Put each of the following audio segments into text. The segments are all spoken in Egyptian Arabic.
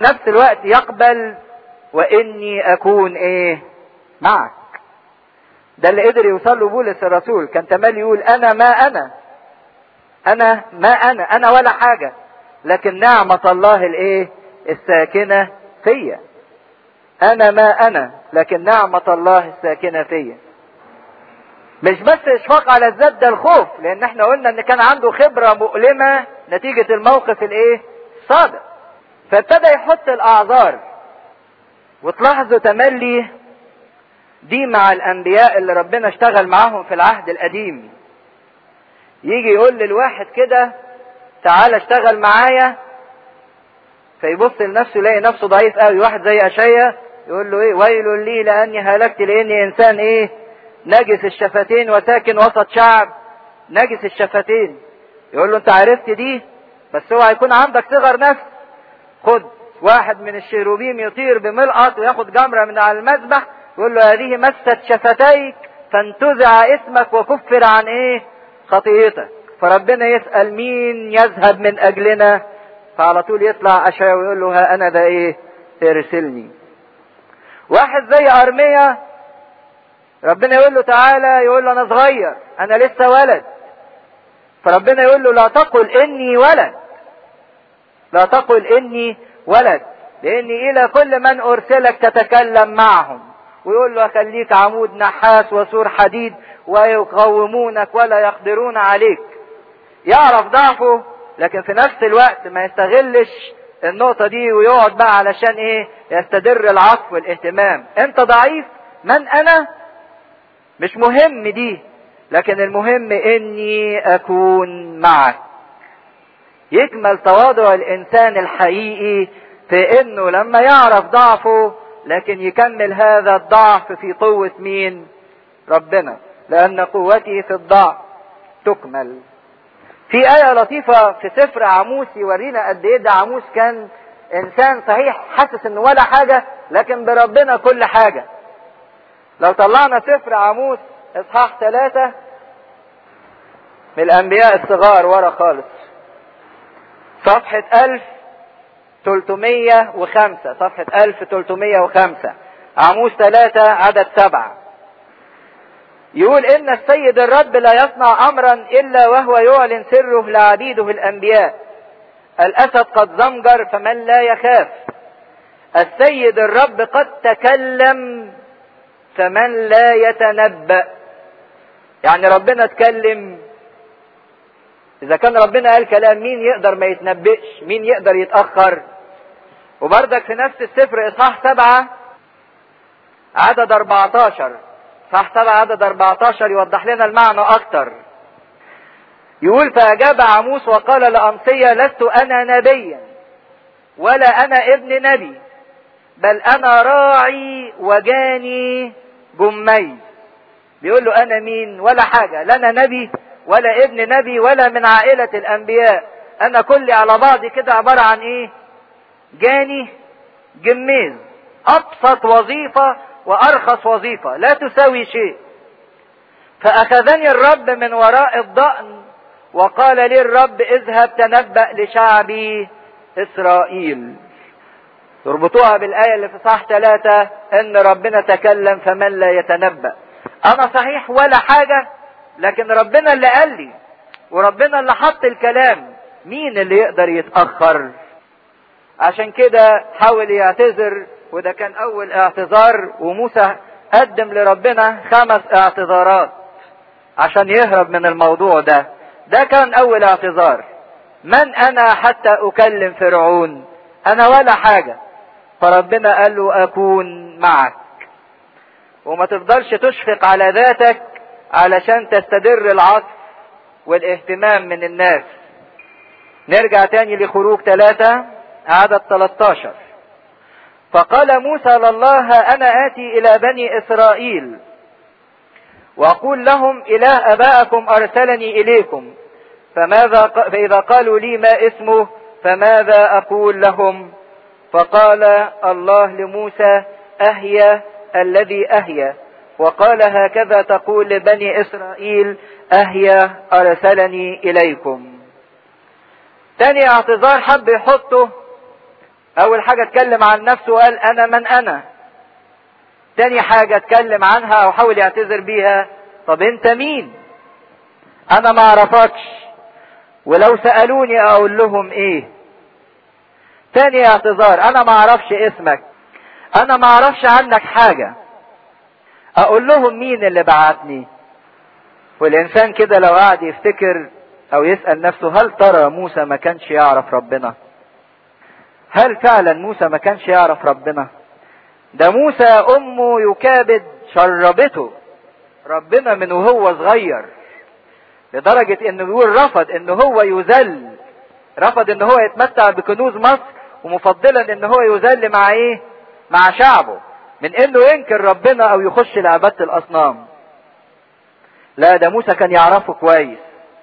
نفس الوقت يقبل واني اكون ايه معك ده اللي قدر يوصل له بولس الرسول كان تمال يقول انا ما انا انا ما انا انا ولا حاجه لكن نعمه الله الايه الساكنه فيا انا ما انا لكن نعمه الله الساكنه فيا مش بس اشفاق على الذات ده الخوف لان احنا قلنا ان كان عنده خبره مؤلمه نتيجه الموقف الايه الصادق فابتدى يحط الاعذار وتلاحظوا تملي دي مع الانبياء اللي ربنا اشتغل معاهم في العهد القديم يجي يقول للواحد كده تعالى اشتغل معايا فيبص لنفسه يلاقي نفسه ضعيف قوي واحد زي اشيا يقول له ايه ويل لي لاني هلكت لاني انسان ايه نجس الشفتين وساكن وسط شعب نجس الشفتين يقول له انت عرفت دي بس هو هيكون عندك صغر نفس خد واحد من الشيروبيم يطير بملقط وياخد جمرة من على المذبح يقول له هذه مست شفتيك فانتزع اسمك وكفر عن ايه خطيئتك فربنا يسأل مين يذهب من اجلنا فعلى طول يطلع اشعيا ويقول له ها انا ده ايه ارسلني واحد زي ارميا ربنا يقول له تعالى يقول له انا صغير انا لسه ولد فربنا يقول له لا تقل اني ولد لا تقل اني ولد لاني الى كل من ارسلك تتكلم معهم ويقول له خليك عمود نحاس وسور حديد ويقومونك ولا يقدرون عليك يعرف ضعفه لكن في نفس الوقت ما يستغلش النقطة دي ويقعد بقى علشان ايه يستدر العطف والاهتمام انت ضعيف من انا مش مهم دي لكن المهم اني اكون معك يكمل تواضع الانسان الحقيقي في انه لما يعرف ضعفه لكن يكمل هذا الضعف في قوة مين ربنا لان قوتي في الضعف تكمل في آية لطيفة في سفر عاموس يورينا قد ايه ده عاموس كان انسان صحيح حاسس انه ولا حاجة لكن بربنا كل حاجة لو طلعنا سفر عاموس اصحاح ثلاثة من الانبياء الصغار ورا خالص صفحة ألف تلتمية وخمسة صفحة ألف تلتمية وخمسة عاموس ثلاثة عدد سبعة يقول إن السيد الرب لا يصنع أمرا إلا وهو يعلن سره لعبيده الأنبياء الأسد قد زمجر فمن لا يخاف السيد الرب قد تكلم فمن لا يتنبأ يعني ربنا اتكلم إذا كان ربنا قال كلام مين يقدر ما يتنبئش مين يقدر يتأخر وبردك في نفس السفر إصحاح سبعة عدد 14 صح سبعة عدد 14 يوضح لنا المعنى أكتر يقول فأجاب عموس وقال لأمصية لست أنا نبيا ولا أنا ابن نبي بل أنا راعي وجاني جمي بيقول له أنا مين ولا حاجة لا أنا نبي ولا ابن نبي ولا من عائلة الأنبياء أنا كلي على بعضي كده عبارة عن إيه جاني جميز أبسط وظيفة وأرخص وظيفة لا تساوي شيء فأخذني الرب من وراء الضأن وقال لي الرب اذهب تنبأ لشعبي إسرائيل تربطوها بالآية اللي في صح ثلاثة إن ربنا تكلم فمن لا يتنبأ أنا صحيح ولا حاجة لكن ربنا اللي قال لي وربنا اللي حط الكلام مين اللي يقدر يتأخر عشان كده حاول يعتذر وده كان أول اعتذار وموسى قدم لربنا خمس اعتذارات عشان يهرب من الموضوع ده ده كان أول اعتذار من أنا حتى أكلم فرعون أنا ولا حاجة فربنا قال له أكون معك وما تفضلش تشفق على ذاتك علشان تستدر العطف والاهتمام من الناس نرجع تاني لخروج ثلاثة عدد 13 فقال موسى لله أنا آتي إلى بني إسرائيل وأقول لهم إله أبائكم أرسلني إليكم فماذا فإذا قالوا لي ما اسمه فماذا أقول لهم فقال الله لموسى أهيا الذي أهيا وقال هكذا تقول لبني إسرائيل أهيا أرسلني إليكم تاني اعتذار حب يحطه اول حاجة اتكلم عن نفسه وقال انا من انا تاني حاجة اتكلم عنها او حاول يعتذر بيها طب انت مين انا ما اعرفكش ولو سألوني اقول لهم ايه تاني اعتذار انا ما اعرفش اسمك انا ما اعرفش عنك حاجة اقول لهم مين اللي بعتني والانسان كده لو قعد يفتكر او يسأل نفسه هل ترى موسى ما كانش يعرف ربنا هل فعلا موسى ما كانش يعرف ربنا ده موسى امه يكابد شربته ربنا من وهو صغير لدرجة انه بيقول رفض ان هو يذل رفض ان هو يتمتع بكنوز مصر ومفضلا ان هو يذل مع ايه مع شعبه من انه ينكر ربنا او يخش لعبادة الاصنام لا ده موسى كان يعرفه كويس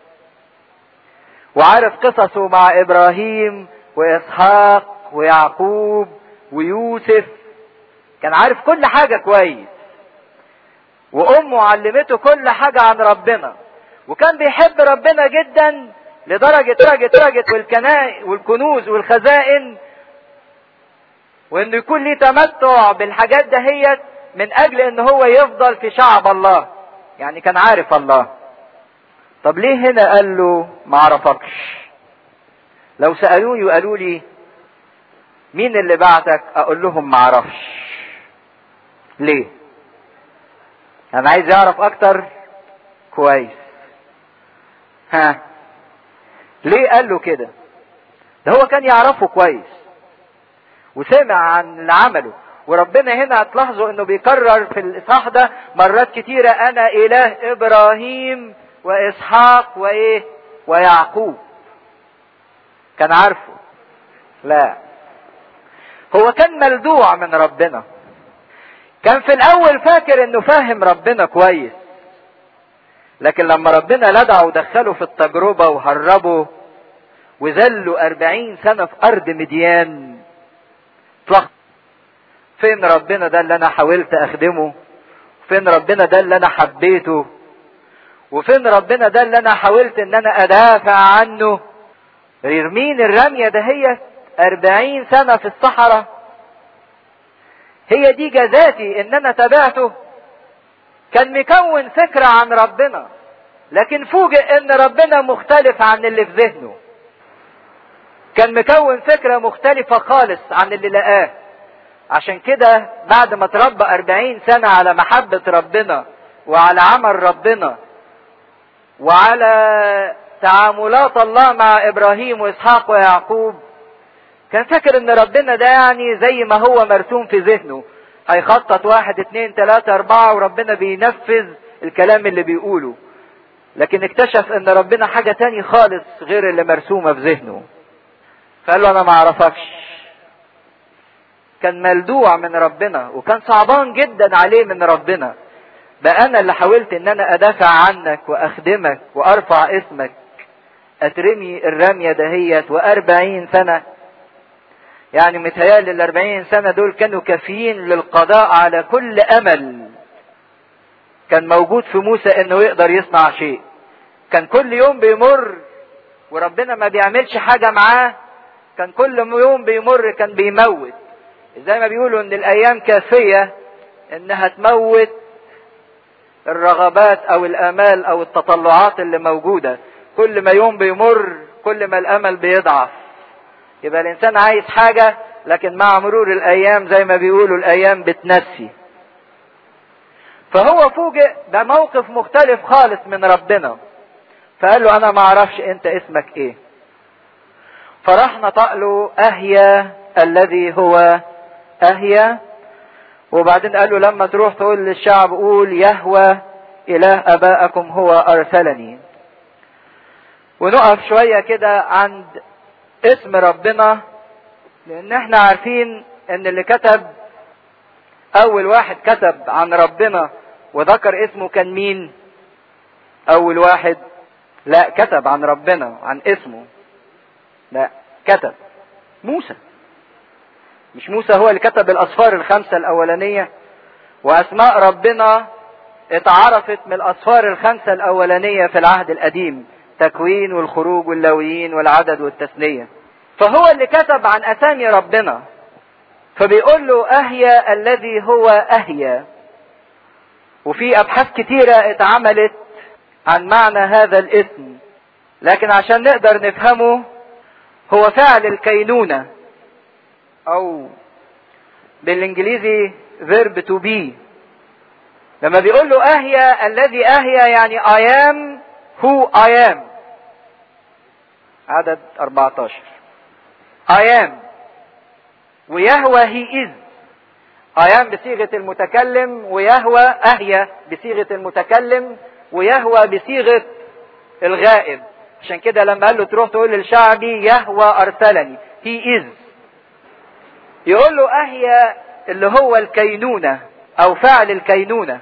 وعارف قصصه مع ابراهيم واسحاق ويعقوب ويوسف كان عارف كل حاجة كويس وامه علمته كل حاجة عن ربنا وكان بيحب ربنا جدا لدرجة درجة درجة والكنائس والكنوز والخزائن وانه يكون ليه تمتع بالحاجات دهيت من اجل ان هو يفضل في شعب الله يعني كان عارف الله طب ليه هنا قال له ما عرفكش لو سألوني وقالوا لي مين اللي بعتك اقول لهم ما اعرفش ليه انا عايز يعرف اكتر كويس ها ليه قال له كده ده هو كان يعرفه كويس وسمع عن اللي عمله وربنا هنا هتلاحظوا انه بيكرر في الاصحاح ده مرات كتيرة انا اله ابراهيم واسحاق وايه ويعقوب كان عارفه لا هو كان ملدوع من ربنا كان في الاول فاكر انه فاهم ربنا كويس لكن لما ربنا لدعه ودخله في التجربة وهربه وذله أربعين سنة في أرض مديان اطلق فين ربنا ده اللي أنا حاولت أخدمه فين ربنا ده اللي أنا حبيته وفين ربنا ده اللي أنا حاولت إن أنا أدافع عنه يرمين الرمية دهيت أربعين سنة في الصحراء هي دي جزاتي إن أنا تابعته كان مكون فكرة عن ربنا لكن فوجئ ان ربنا مختلف عن اللي في ذهنه كان مكون فكرة مختلفة خالص عن اللي لقاه عشان كده بعد ما تربى أربعين سنة على محبة ربنا وعلى عمل ربنا وعلى تعاملات الله مع إبراهيم وإسحاق ويعقوب كان فاكر ان ربنا ده يعني زي ما هو مرسوم في ذهنه هيخطط واحد اتنين تلاتة اربعة وربنا بينفذ الكلام اللي بيقوله لكن اكتشف ان ربنا حاجة تاني خالص غير اللي مرسومة في ذهنه فقال له انا ما اعرفكش كان ملدوع من ربنا وكان صعبان جدا عليه من ربنا بقى انا اللي حاولت ان انا ادافع عنك واخدمك وارفع اسمك اترمي الرمية دهيت واربعين سنة يعني متهيألي الأربعين سنة دول كانوا كافيين للقضاء على كل أمل كان موجود في موسى إنه يقدر يصنع شيء كان كل يوم بيمر وربنا ما بيعملش حاجة معاه كان كل يوم بيمر كان بيموت زي ما بيقولوا إن الأيام كافية إنها تموت الرغبات أو الآمال أو التطلعات اللي موجودة كل ما يوم بيمر كل ما الأمل بيضعف يبقى الانسان عايز حاجة لكن مع مرور الايام زي ما بيقولوا الايام بتنسي فهو فوجئ ده موقف مختلف خالص من ربنا فقال له انا ما اعرفش انت اسمك ايه فراح نطق له اهيا الذي هو اهيا وبعدين قال له لما تروح تقول للشعب قول يهوى اله ابائكم هو ارسلني ونقف شوية كده عند اسم ربنا لان احنا عارفين ان اللي كتب اول واحد كتب عن ربنا وذكر اسمه كان مين اول واحد لا كتب عن ربنا عن اسمه لا كتب موسى مش موسى هو اللي كتب الاسفار الخمسة الاولانية واسماء ربنا اتعرفت من الاسفار الخمسة الاولانية في العهد القديم تكوين والخروج واللويين والعدد والتثنية فهو اللي كتب عن اسامي ربنا فبيقول له اهيا الذي هو اهيا وفي ابحاث كتيره اتعملت عن معنى هذا الاسم لكن عشان نقدر نفهمه هو فعل الكينونه او بالانجليزي verb to be لما بيقول له اهيا الذي اهيا يعني I am who I am عدد 14 I am ويهوى he is I am بصيغة المتكلم ويهوى أهيا بصيغة المتكلم ويهوى بصيغة الغائب عشان كده لما قال له تروح تقول للشعبي يهوى أرسلني he is يقول له أهيا اللي هو الكينونة أو فعل الكينونة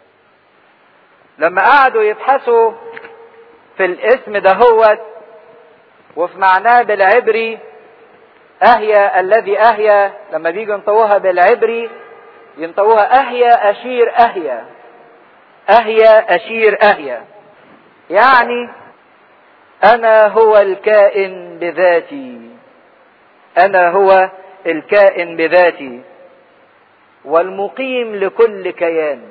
لما قعدوا يبحثوا في الاسم ده هو وفي معناه بالعبري أهيا الذي أهيا لما بيجوا ينطوها بالعبري ينطوها أهيا أشير أهيا أهيا أشير أهيا يعني أنا هو الكائن بذاتي أنا هو الكائن بذاتي والمقيم لكل كيان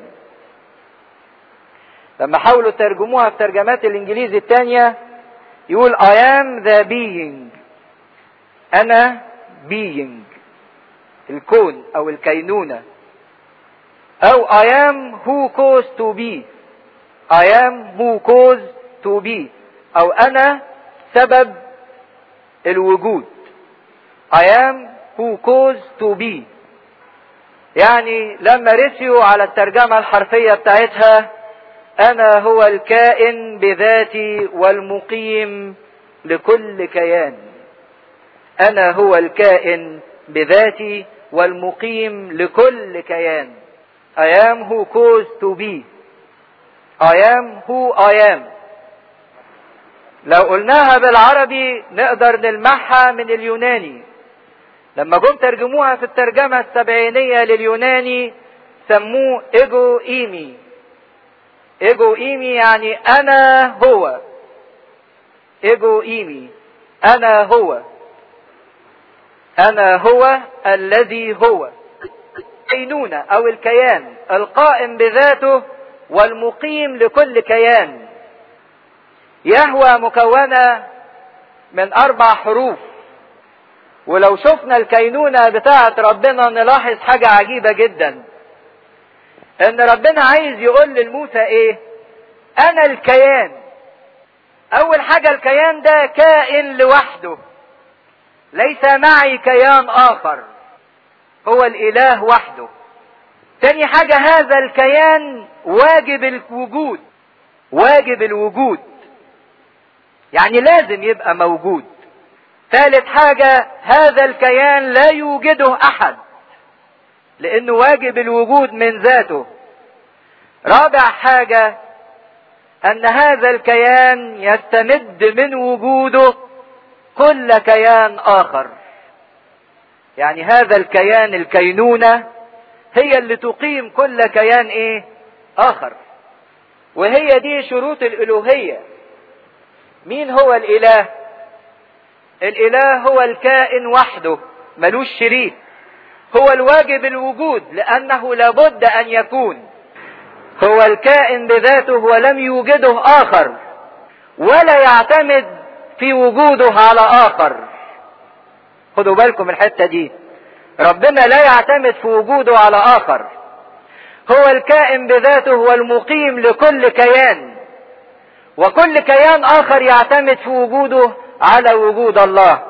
لما حاولوا ترجموها في ترجمات الانجليزي الثانية يقول I am the being أنا being الكون أو الكينونة أو I am who caused to be I am who caused to be أو أنا سبب الوجود I am who caused to be يعني لما رسيوا على الترجمة الحرفية بتاعتها أنا هو الكائن بذاتي والمقيم لكل كيان أنا هو الكائن بذاتي والمقيم لكل كيان I am who caused to be I am who I am لو قلناها بالعربي نقدر نلمحها من اليوناني لما جم ترجموها في الترجمة السبعينية لليوناني سموه ايجو ايمي ايجو ايمي يعني انا هو ايجو ايمي انا هو انا هو الذي هو كينونة او الكيان القائم بذاته والمقيم لكل كيان يهوى مكونة من اربع حروف ولو شفنا الكينونة بتاعة ربنا نلاحظ حاجة عجيبة جدا ان ربنا عايز يقول للموسى ايه انا الكيان اول حاجة الكيان ده كائن لوحده ليس معي كيان اخر هو الاله وحده تاني حاجة هذا الكيان واجب الوجود واجب الوجود يعني لازم يبقى موجود ثالث حاجة هذا الكيان لا يوجده احد لانه واجب الوجود من ذاته رابع حاجة ان هذا الكيان يستمد من وجوده كل كيان اخر يعني هذا الكيان الكينونة هي اللي تقيم كل كيان ايه اخر وهي دي شروط الالوهية مين هو الاله الاله هو الكائن وحده ملوش شريك هو الواجب الوجود لانه لابد ان يكون هو الكائن بذاته ولم يوجده اخر ولا يعتمد في وجوده على اخر خدوا بالكم الحته دي ربنا لا يعتمد في وجوده على اخر هو الكائن بذاته والمقيم لكل كيان وكل كيان اخر يعتمد في وجوده على وجود الله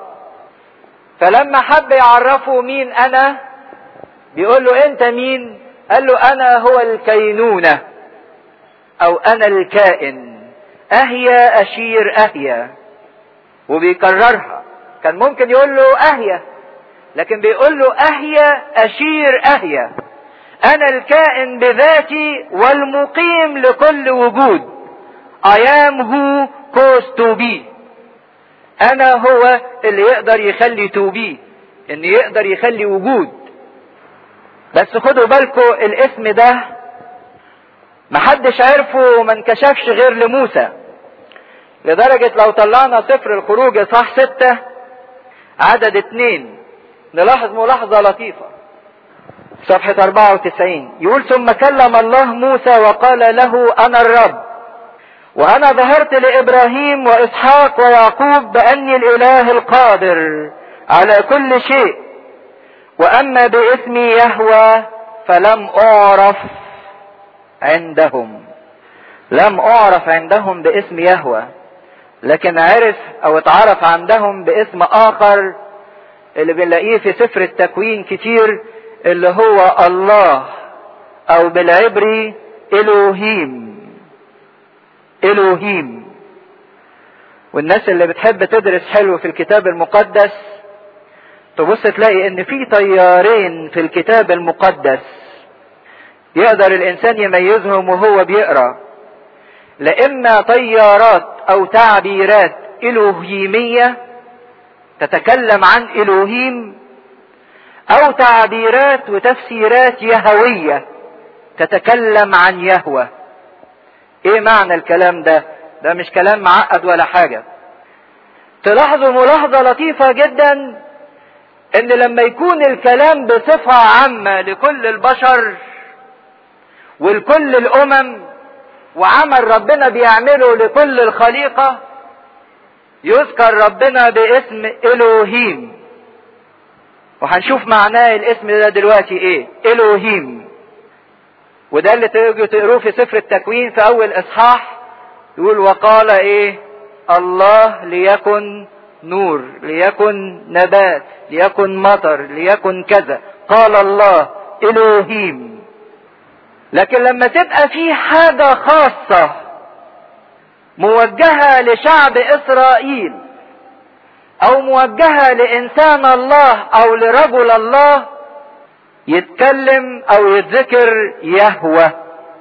فلما حب يعرفه مين انا بيقول له انت مين قال له انا هو الكينونة او انا الكائن اهيا اشير اهيا وبيكررها كان ممكن يقول له اهيا لكن بيقول له اهيا اشير اهيا انا الكائن بذاتي والمقيم لكل وجود I am who caused to be انا هو اللي يقدر يخلي to be ان يقدر يخلي وجود بس خدوا بالكم الاسم ده محدش عرفه وما انكشفش غير لموسى لدرجة لو طلعنا سفر الخروج اصحاح ستة عدد اتنين نلاحظ ملاحظة لطيفة صفحة 94 يقول ثم كلم الله موسى وقال له أنا الرب وأنا ظهرت لإبراهيم وإسحاق ويعقوب بأني الإله القادر على كل شيء وأما باسمي يهوى فلم أعرف عندهم لم أعرف عندهم باسم يهوى لكن عرف أو اتعرف عندهم باسم آخر اللي بنلاقيه في سفر التكوين كتير اللي هو الله او بالعبري الوهيم الوهيم والناس اللي بتحب تدرس حلو في الكتاب المقدس تبص تلاقي ان في طيارين في الكتاب المقدس يقدر الانسان يميزهم وهو بيقرا لاما طيارات او تعبيرات الوهيميه تتكلم عن الوهيم او تعبيرات وتفسيرات يهوية تتكلم عن يهوى ايه معنى الكلام ده ده مش كلام معقد ولا حاجة تلاحظوا ملاحظة لطيفة جدا ان لما يكون الكلام بصفة عامة لكل البشر ولكل الامم وعمل ربنا بيعمله لكل الخليقة يذكر ربنا باسم الوهيم وهنشوف معناه الاسم ده دلوقتي ايه الوهيم وده اللي تيجوا تقروه في سفر التكوين في اول اصحاح يقول وقال ايه الله ليكن نور ليكن نبات ليكن مطر ليكن كذا قال الله الوهيم لكن لما تبقى في حاجة خاصة موجهة لشعب اسرائيل او موجهة لانسان الله او لرجل الله يتكلم او يتذكر يهوى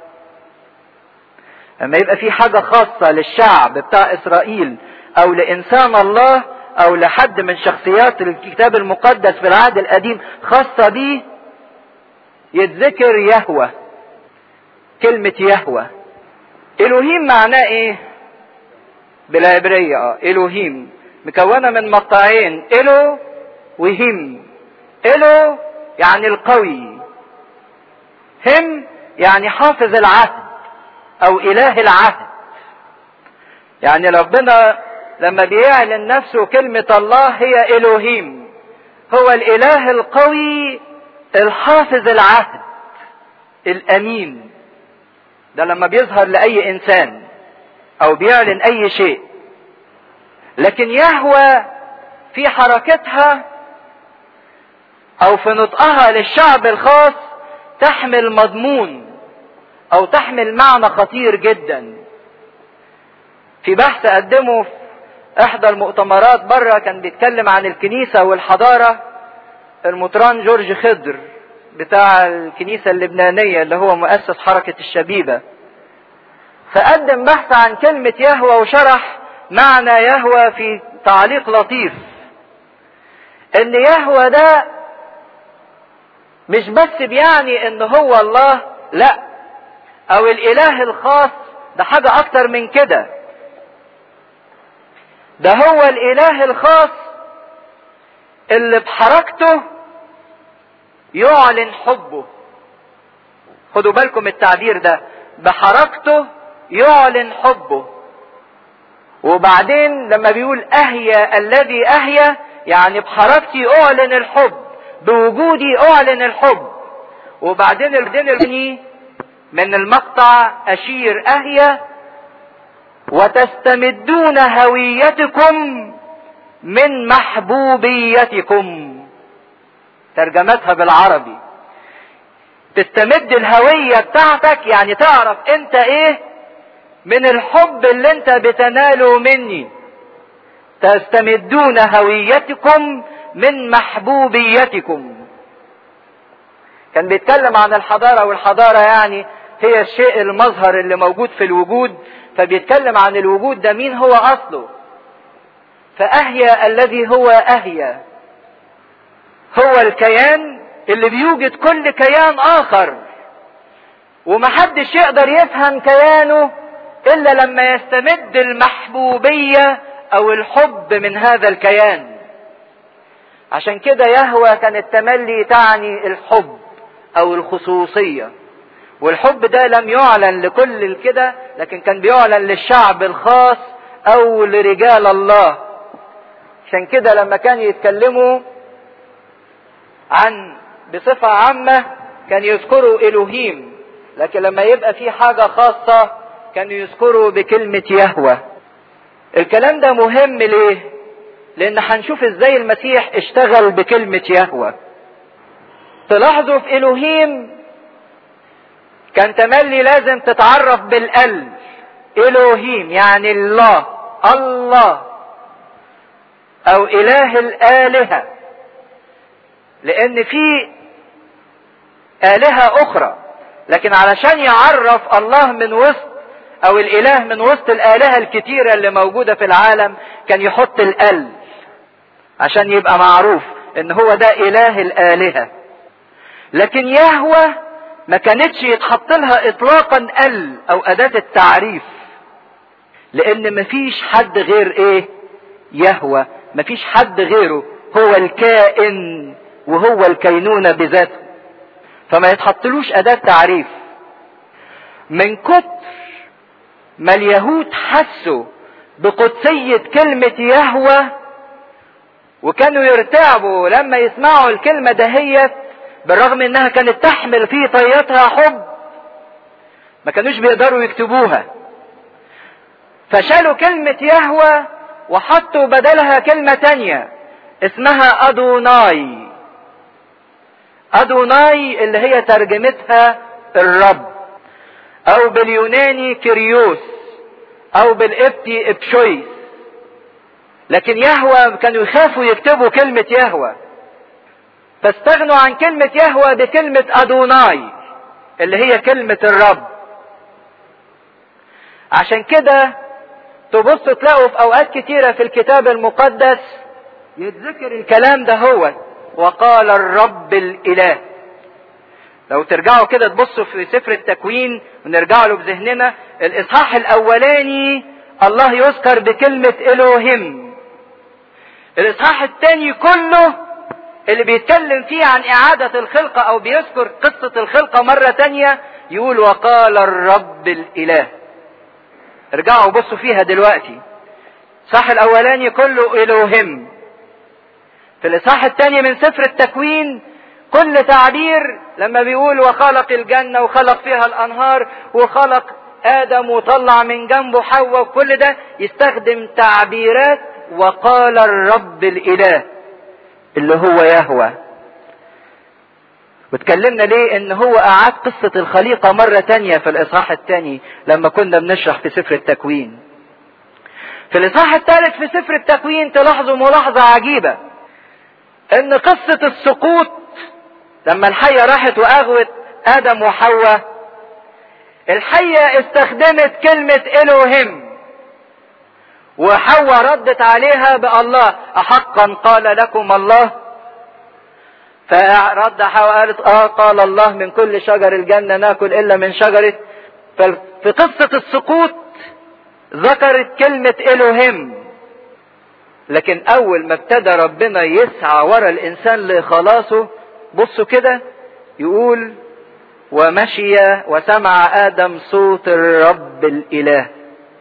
لما يبقى في حاجة خاصة للشعب بتاع اسرائيل او لانسان الله او لحد من شخصيات الكتاب المقدس في العهد القديم خاصة بيه يتذكر يهوى كلمة يهوى الوهيم معناه ايه بالعبرية اه الوهيم مكونة من مقطعين إلو وهم إلو يعني القوي هم يعني حافظ العهد أو إله العهد يعني ربنا لما بيعلن نفسه كلمة الله هي إلوهيم هو الإله القوي الحافظ العهد الأمين ده لما بيظهر لأي إنسان أو بيعلن أي شيء لكن يهوى في حركتها او في نطقها للشعب الخاص تحمل مضمون او تحمل معنى خطير جدا في بحث قدمه في احدى المؤتمرات بره كان بيتكلم عن الكنيسة والحضارة المطران جورج خضر بتاع الكنيسة اللبنانية اللي هو مؤسس حركة الشبيبة فقدم بحث عن كلمة يهوى وشرح معنى يهوى في تعليق لطيف ان يهوى ده مش بس بيعني ان هو الله لا او الاله الخاص ده حاجة اكتر من كده ده هو الاله الخاص اللي بحركته يعلن حبه خدوا بالكم التعبير ده بحركته يعلن حبه وبعدين لما بيقول اهيا الذي اهيا يعني بحركتي اعلن الحب بوجودي اعلن الحب وبعدين الدين من المقطع اشير اهيا وتستمدون هويتكم من محبوبيتكم ترجمتها بالعربي تستمد الهوية بتاعتك يعني تعرف انت ايه من الحب اللي انت بتناله مني تستمدون هويتكم من محبوبيتكم كان بيتكلم عن الحضارة والحضارة يعني هي الشيء المظهر اللي موجود في الوجود فبيتكلم عن الوجود ده مين هو اصله فاهيا الذي هو اهيا هو الكيان اللي بيوجد كل كيان اخر ومحدش يقدر يفهم كيانه الا لما يستمد المحبوبية او الحب من هذا الكيان عشان كده يهوى كانت تملي تعني الحب او الخصوصية والحب ده لم يعلن لكل الكده لكن كان بيعلن للشعب الخاص او لرجال الله عشان كده لما كانوا يتكلموا عن بصفة عامة كان يذكروا إلهيم لكن لما يبقى في حاجة خاصة كانوا يذكروا بكلمة يهوى الكلام ده مهم ليه لان هنشوف ازاي المسيح اشتغل بكلمة يهوى تلاحظوا في الوهيم كان تملي لازم تتعرف بالال الوهيم يعني الله الله او اله الالهة لان في الهة اخرى لكن علشان يعرف الله من وسط او الاله من وسط الالهة الكتيرة اللي موجودة في العالم كان يحط الال عشان يبقى معروف ان هو ده اله الالهة لكن يهوى ما كانتش يتحط لها اطلاقا ال او اداة التعريف لان مفيش حد غير ايه يهوى مفيش حد غيره هو الكائن وهو الكينونة بذاته فما يتحطلوش اداة تعريف من كتر ما اليهود حسوا بقدسية كلمة يهوى وكانوا يرتعبوا لما يسمعوا الكلمة دهيت بالرغم انها كانت تحمل في طياتها حب ما كانوش بيقدروا يكتبوها فشالوا كلمة يهوى وحطوا بدلها كلمة تانية اسمها أدوناي أدوناي اللي هي ترجمتها الرب أو باليوناني كريوس أو بالإبتي إبشويس لكن يهوى كانوا يخافوا يكتبوا كلمة يهوى فاستغنوا عن كلمة يهوى بكلمة أدوناي اللي هي كلمة الرب عشان كده تبص تلاقوا في أوقات كتيرة في الكتاب المقدس يتذكر الكلام ده هو وقال الرب الإله لو ترجعوا كده تبصوا في سفر التكوين ونرجع له بذهننا الإصحاح الأولاني الله يذكر بكلمة إلوهيم الإصحاح الثاني كله اللي بيتكلم فيه عن إعادة الخلقة أو بيذكر قصة الخلقة مرة تانية يقول وقال الرب الإله ارجعوا بصوا فيها دلوقتي الإصحاح الأولاني كله إلوهيم في الإصحاح الثاني من سفر التكوين كل تعبير لما بيقول وخلق الجنة وخلق فيها الأنهار وخلق آدم وطلع من جنبه حواء وكل ده يستخدم تعبيرات وقال الرب الإله اللي هو يهوى واتكلمنا ليه ان هو اعاد قصة الخليقة مرة تانية في الاصحاح الثاني لما كنا بنشرح في سفر التكوين في الاصحاح الثالث في سفر التكوين تلاحظوا ملاحظة عجيبة ان قصة السقوط لما الحية راحت واغوت ادم وحواء الحية استخدمت كلمة الوهم وحواء ردت عليها بالله احقا قال لكم الله فرد حواء قالت اه قال الله من كل شجر الجنة ناكل الا من شجرة ففي قصة السقوط ذكرت كلمة الوهم لكن اول ما ابتدى ربنا يسعى ورا الانسان لخلاصه بصوا كده يقول ومشي وسمع ادم صوت الرب الاله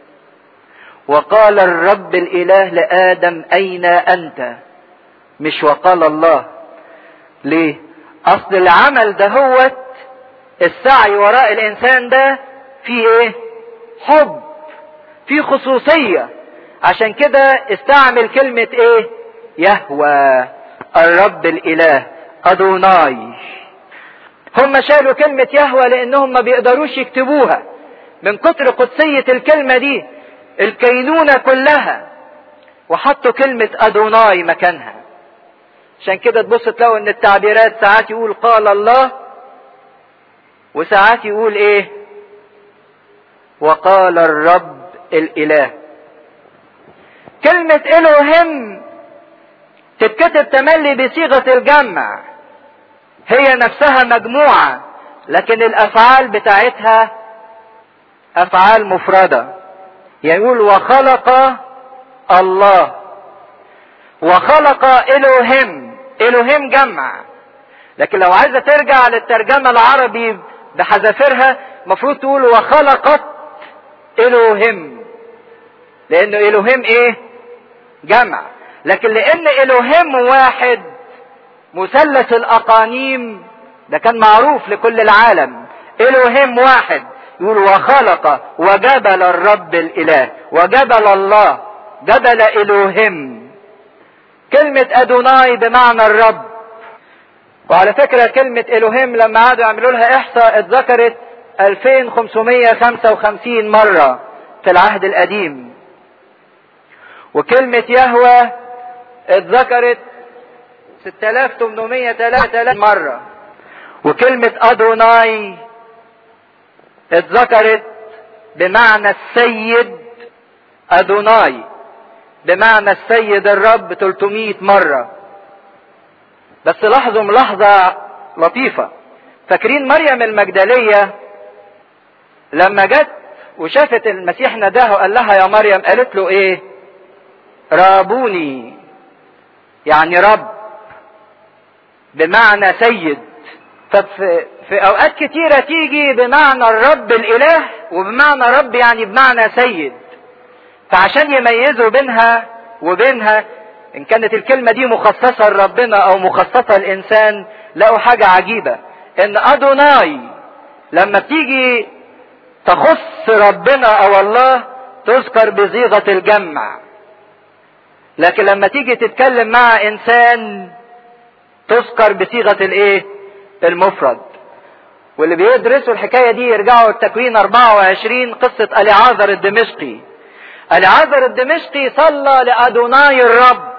وقال الرب الاله لادم اين انت مش وقال الله ليه اصل العمل ده هو السعي وراء الانسان ده فيه ايه حب فيه خصوصيه عشان كده استعمل كلمة ايه يهوى الرب الاله ادوناي هم شالوا كلمة يهوى لانهم ما بيقدروش يكتبوها من كتر قدسية الكلمة دي الكينونة كلها وحطوا كلمة ادوناي مكانها عشان كده تبص تلاقوا ان التعبيرات ساعات يقول قال الله وساعات يقول ايه وقال الرب الاله كلمة إلوهم تتكتب تملي بصيغة الجمع هي نفسها مجموعة لكن الأفعال بتاعتها أفعال مفردة يقول وخلق الله وخلق إلوهم الوهيم جمع لكن لو عايزة ترجع للترجمة العربي بحذافيرها المفروض تقول وخلقت الوهيم لانه الوهيم ايه جمع لكن لان الوهيم واحد مثلث الاقانيم ده كان معروف لكل العالم الوهيم واحد يقول وخلق وجبل الرب الاله وجبل الله جبل الوهيم كلمة ادوناي بمعنى الرب وعلى فكرة كلمة الوهيم لما قعدوا يعملوا لها احصاء اتذكرت 2555 مرة في العهد القديم وكلمة يهوى اتذكرت 6803 مرة وكلمة أدوناي اتذكرت بمعنى السيد أدوناي بمعنى السيد الرب 300 مرة بس لاحظوا ملاحظة لطيفة فاكرين مريم المجدلية لما جت وشافت المسيح نداها وقال لها يا مريم قالت له ايه رابوني يعني رب بمعنى سيد ففي في اوقات كتيرة تيجي بمعنى الرب الاله وبمعنى رب يعني بمعنى سيد فعشان يميزوا بينها وبينها ان كانت الكلمة دي مخصصة لربنا او مخصصة للانسان لقوا حاجة عجيبة ان ادوناي لما بتيجي تخص ربنا او الله تذكر بصيغة الجمع لكن لما تيجي تتكلم مع انسان تذكر بصيغة الايه المفرد واللي بيدرسوا الحكاية دي يرجعوا التكوين 24 قصة اليعازر الدمشقي اليعازر الدمشقي صلى لأدوناي الرب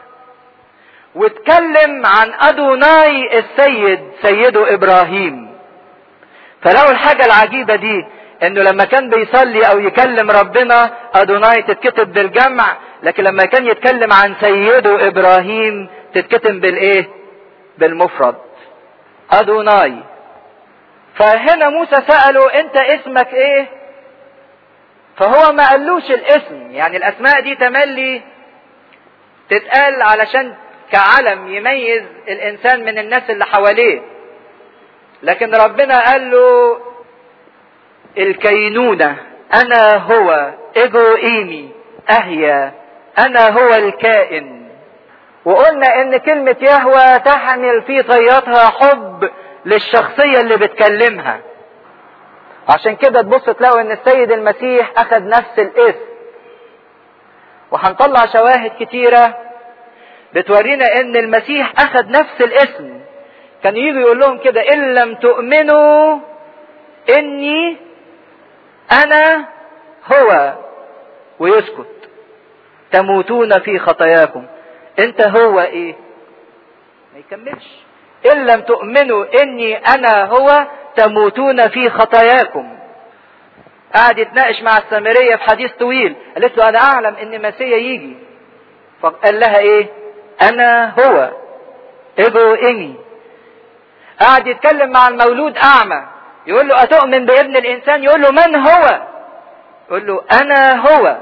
واتكلم عن أدوناي السيد سيده إبراهيم فلو الحاجة العجيبة دي انه لما كان بيصلي او يكلم ربنا ادوناي تتكتب بالجمع لكن لما كان يتكلم عن سيده ابراهيم تتكتب بالايه بالمفرد ادوناي فهنا موسى سأله انت اسمك ايه فهو ما قالوش الاسم يعني الاسماء دي تملي تتقال علشان كعلم يميز الانسان من الناس اللي حواليه لكن ربنا قال له الكينونة انا هو ايجو ايمي اهيا انا هو الكائن وقلنا ان كلمة يهوى تحمل في طياتها حب للشخصية اللي بتكلمها عشان كده تبص تلاقوا ان السيد المسيح اخذ نفس الاسم وهنطلع شواهد كتيرة بتورينا ان المسيح اخذ نفس الاسم كان يجي يقول لهم كده ان لم تؤمنوا اني انا هو ويسكت تموتون في خطاياكم انت هو ايه ما يكملش ان لم تؤمنوا اني انا هو تموتون في خطاياكم قعد يتناقش مع السامرية في حديث طويل قالت له انا اعلم ان مسيا يجي فقال لها ايه انا هو ايجو اني قعد يتكلم مع المولود اعمى يقول له اتؤمن بابن الانسان يقول له من هو يقول له انا هو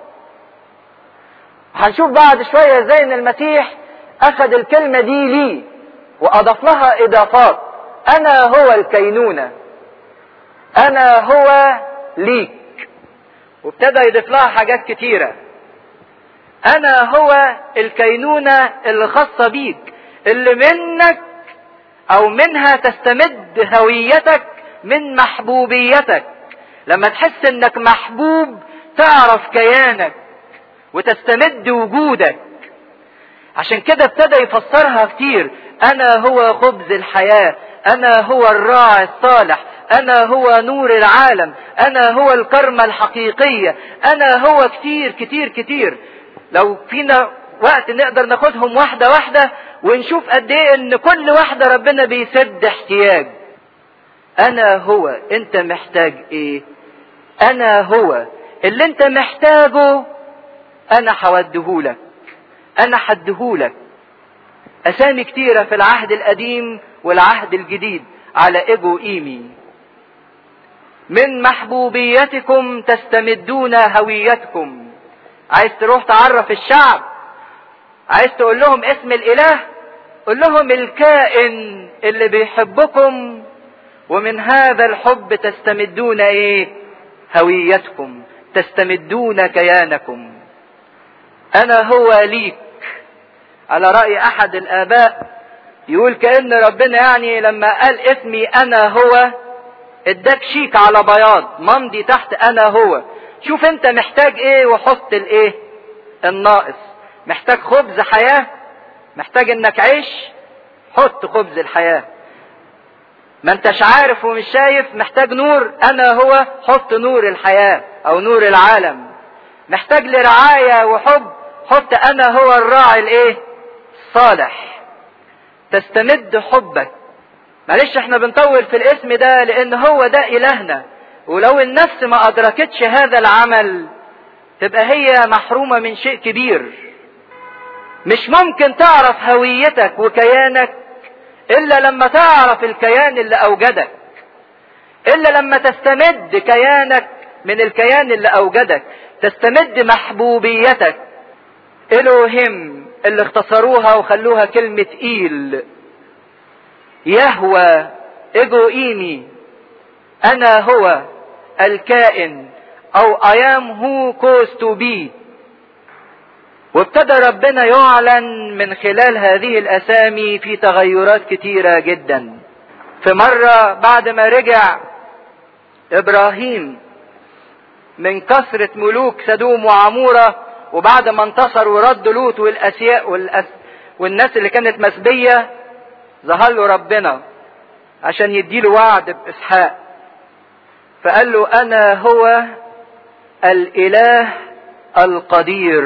هنشوف بعد شوية ازاي ان المسيح اخذ الكلمة دي ليه واضاف لها اضافات انا هو الكينونة انا هو ليك وابتدى يضيف لها حاجات كتيرة انا هو الكينونة اللي خاصة بيك اللي منك او منها تستمد هويتك من محبوبيتك لما تحس انك محبوب تعرف كيانك وتستمد وجودك عشان كده ابتدى يفسرها كتير انا هو خبز الحياة انا هو الراعي الصالح انا هو نور العالم انا هو الكرمة الحقيقية انا هو كتير كتير كتير لو فينا وقت نقدر ناخدهم واحدة واحدة ونشوف قد ايه ان كل واحدة ربنا بيسد احتياج انا هو انت محتاج ايه انا هو اللي انت محتاجه انا هوديهولك انا حدهولك اسامي كتيرة في العهد القديم والعهد الجديد على ايجو ايمي من محبوبيتكم تستمدون هويتكم عايز تروح تعرف الشعب عايز تقول لهم اسم الاله قل لهم الكائن اللي بيحبكم ومن هذا الحب تستمدون ايه هويتكم تستمدون كيانكم انا هو ليك على رأي احد الاباء يقول كأن ربنا يعني لما قال اسمي انا هو اداك شيك على بياض ممضي تحت انا هو شوف انت محتاج ايه وحط الايه الناقص محتاج خبز حياة محتاج انك عيش حط خبز الحياة ما انتش عارف ومش شايف محتاج نور انا هو حط نور الحياة او نور العالم محتاج لرعاية وحب حط انا هو الراعي الايه الصالح تستمد حبك معلش احنا بنطول في الاسم ده لان هو ده الهنا ولو النفس ما ادركتش هذا العمل تبقى هي محرومة من شيء كبير مش ممكن تعرف هويتك وكيانك الا لما تعرف الكيان اللي اوجدك الا لما تستمد كيانك من الكيان اللي اوجدك تستمد محبوبيتك الوهم اللي اختصروها وخلوها كلمة ايل يهوى ايجو ايمي انا هو الكائن او I am who caused to be وابتدى ربنا يعلن من خلال هذه الاسامي في تغيرات كتيرة جدا في مرة بعد ما رجع ابراهيم من كثرة ملوك سدوم وعمورة وبعد ما انتصر ورد لوط والاسياء والأس والناس اللي كانت مسبية ظهر له ربنا عشان يديله وعد باسحاق فقال له انا هو الاله القدير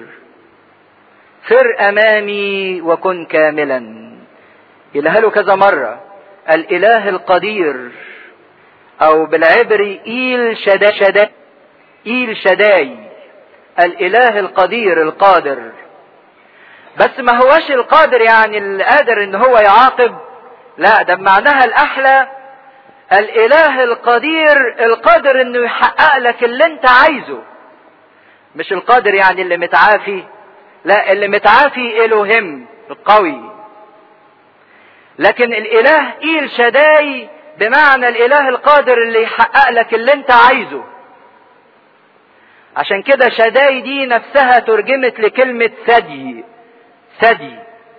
سر امامي وكن كاملا يلها له كذا مرة الاله القدير او بالعبري ايل شدا شدا ايل شداي الاله القدير القادر بس ما هوش القادر يعني القادر ان هو يعاقب لا ده بمعناها الاحلى الاله القدير القادر انه يحقق لك اللي انت عايزه مش القادر يعني اللي متعافي لا اللي متعافي الوهم القوي لكن الاله ايل شداي بمعنى الاله القادر اللي يحقق لك اللي انت عايزه عشان كده شداي دي نفسها ترجمت لكلمة ثدي ثدي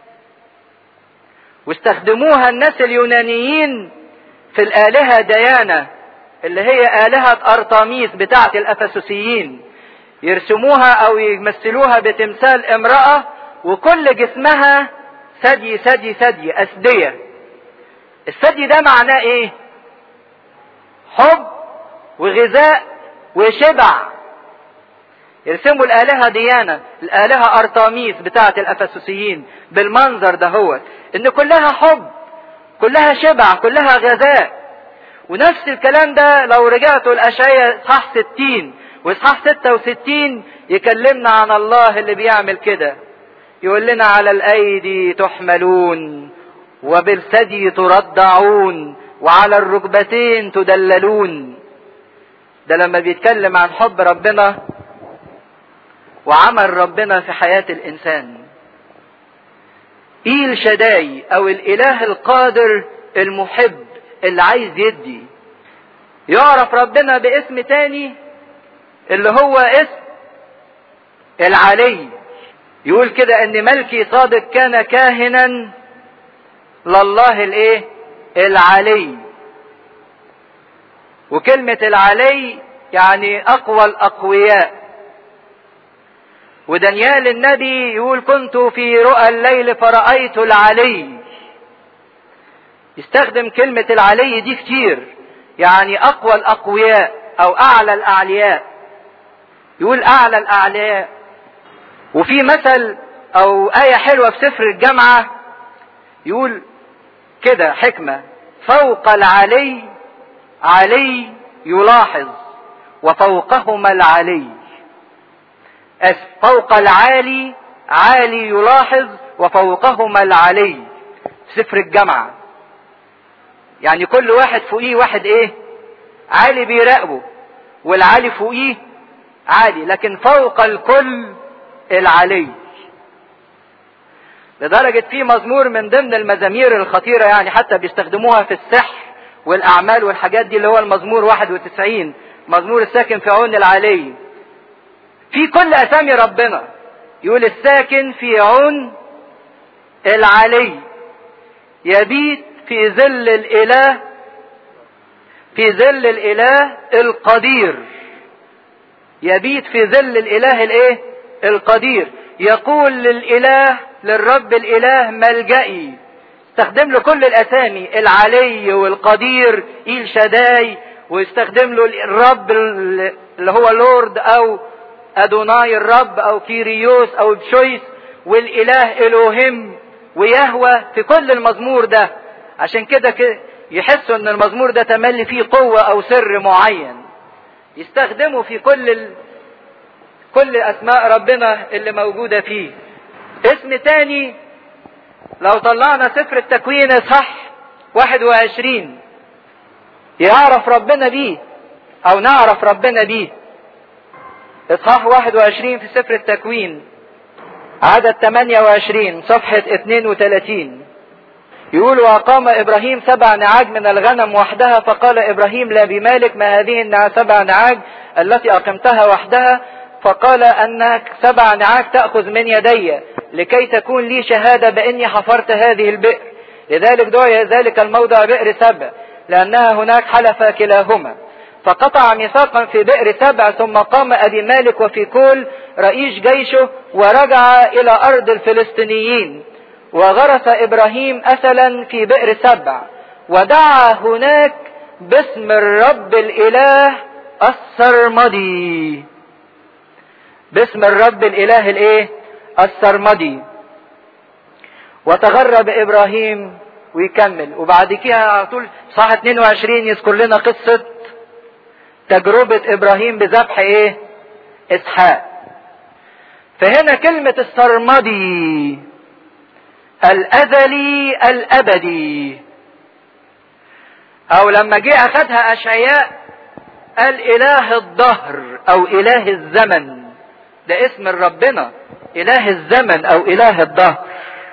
واستخدموها الناس اليونانيين في الآلهة ديانة اللي هي آلهة أرطاميس بتاعة الأفسسيين يرسموها أو يمثلوها بتمثال امرأة وكل جسمها ثدي ثدي ثدي أسدية الثدي ده معناه إيه؟ حب وغذاء وشبع يرسموا الآلهة ديانة الآلهة أرطاميس بتاعة الأفسسيين بالمنظر ده هو إن كلها حب كلها شبع كلها غذاء ونفس الكلام ده لو رجعتوا الأشعية إصحاح 60 وإصحاح 66 يكلمنا عن الله اللي بيعمل كده يقول لنا على الأيدي تحملون وبالثدي تردعون وعلى الركبتين تدللون ده لما بيتكلم عن حب ربنا وعمل ربنا في حياة الإنسان إيل شداي أو الإله القادر المحب اللي عايز يدي يعرف ربنا باسم تاني اللي هو اسم العلي يقول كده ان ملكي صادق كان كاهنا لله الايه العلي وكلمة العلي يعني اقوى الاقوياء ودانيال النبي يقول كنت في رؤى الليل فرأيت العلي يستخدم كلمة العلي دي كتير يعني أقوى الأقوياء أو أعلى الأعلياء يقول أعلى الأعلياء وفي مثل أو آية حلوة في سفر الجامعة يقول كده حكمة فوق العلي علي يلاحظ وفوقهما العلي أسف فوق العالي عالي يلاحظ وفوقهما العلي في سفر الجامعة يعني كل واحد فوقيه واحد ايه عالي بيراقبه والعالي فوقيه عالي لكن فوق الكل العلي لدرجة في مزمور من ضمن المزامير الخطيرة يعني حتى بيستخدموها في السحر والأعمال والحاجات دي اللي هو المزمور 91 مزمور الساكن في عون العلي في كل أسامي ربنا يقول الساكن في عون العلي يبيت في ظل الإله في ظل الإله القدير يبيت في ظل الإله الإيه؟ القدير يقول للإله للرب الإله ملجئي استخدم له كل الأسامي العلي والقدير إيل شداي ويستخدم له الرب اللي هو لورد أو أدوناي الرب أو كيريوس أو بشويس والإله إلوهم ويهوى في كل المزمور ده عشان كده يحسوا ان المزمور ده تملي فيه قوة او سر معين يستخدمه في كل ال... كل اسماء ربنا اللي موجودة فيه اسم تاني لو طلعنا سفر التكوين صح 21 يعرف ربنا بيه او نعرف ربنا بيه اصحاح 21 في سفر التكوين عدد 28 صفحة 32 يقول وأقام إبراهيم سبع نعاج من الغنم وحدها فقال إبراهيم لا بمالك ما هذه السبع نعاج التي أقمتها وحدها فقال أنك سبع نعاج تأخذ من يدي لكي تكون لي شهادة بإني حفرت هذه البئر لذلك دعي ذلك الموضع بئر سبع لأنها هناك حلف كلاهما فقطع ميثاقا في بئر سبع ثم قام أبي مالك وفي كل رئيس جيشه ورجع إلى أرض الفلسطينيين وغرس إبراهيم أثلا في بئر سبع ودعا هناك باسم الرب الإله السرمدي باسم الرب الإله الإيه السرمدي وتغرب إبراهيم ويكمل وبعد كده على طول صح 22 يذكر لنا قصة تجربة إبراهيم بذبح إيه إسحاق فهنا كلمة السرمدي الأزلي الأبدي أو لما جه أخذها أشعياء قال إله الدهر أو إله الزمن ده اسم ربنا إله الزمن أو إله الدهر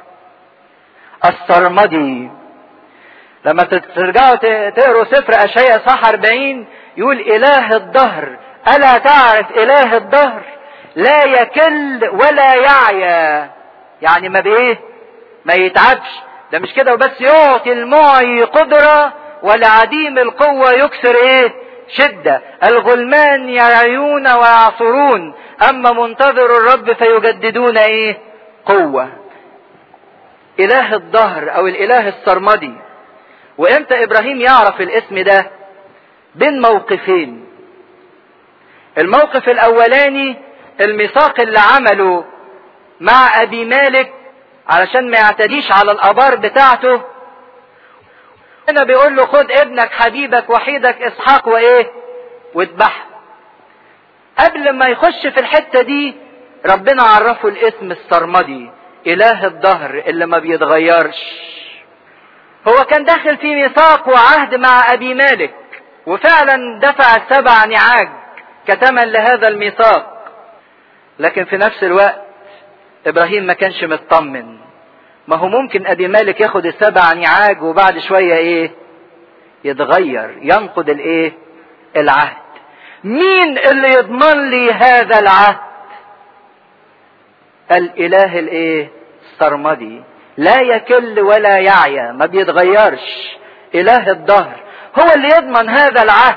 السرمدي لما ترجعوا تقروا سفر أشعياء صح 40 يقول إله الدهر ألا تعرف إله الدهر لا يكل ولا يعيا يعني ما بإيه ما يتعبش ده مش كده وبس يعطي المعي قدرة والعديم القوة يكسر ايه شدة الغلمان يعيون ويعصرون اما منتظر الرب فيجددون ايه قوة اله الظهر او الاله السرمدي وامتى ابراهيم يعرف الاسم ده بين موقفين الموقف الاولاني الميثاق اللي عمله مع ابي مالك علشان ما يعتديش على الابار بتاعته هنا بيقول له خد ابنك حبيبك وحيدك اسحاق وايه واذبحه قبل ما يخش في الحتة دي ربنا عرفه الاسم السرمدي اله الظهر اللي ما بيتغيرش هو كان داخل في ميثاق وعهد مع ابي مالك وفعلا دفع السبع نعاج كتمن لهذا الميثاق لكن في نفس الوقت ابراهيم ما كانش مطمن ما هو ممكن ابي مالك ياخد السبع نعاج وبعد شويه ايه يتغير ينقض الايه العهد مين اللي يضمن لي هذا العهد الاله الايه السرمدي لا يكل ولا يعيا ما بيتغيرش اله الدهر هو اللي يضمن هذا العهد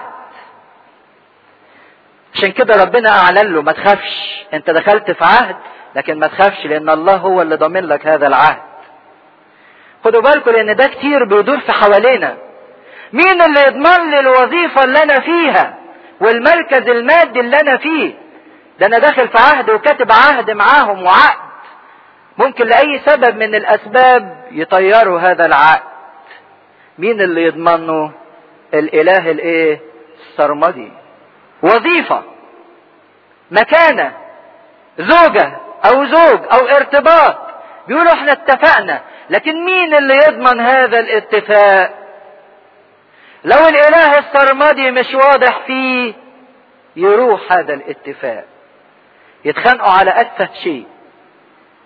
عشان كده ربنا اعلن له ما تخافش انت دخلت في عهد لكن ما تخافش لان الله هو اللي ضامن لك هذا العهد خدوا بالكم لان ده كتير بيدور في حوالينا مين اللي يضمن لي الوظيفة اللي انا فيها والمركز المادي اللي انا فيه ده انا داخل في عهد وكاتب عهد معاهم وعقد ممكن لاي سبب من الاسباب يطيروا هذا العقد مين اللي يضمنه الاله الايه السرمدي وظيفة مكانة زوجة او زوج او ارتباط بيقولوا احنا اتفقنا لكن مين اللي يضمن هذا الاتفاق لو الاله السرمدي مش واضح فيه يروح هذا الاتفاق يتخانقوا على اتفه شيء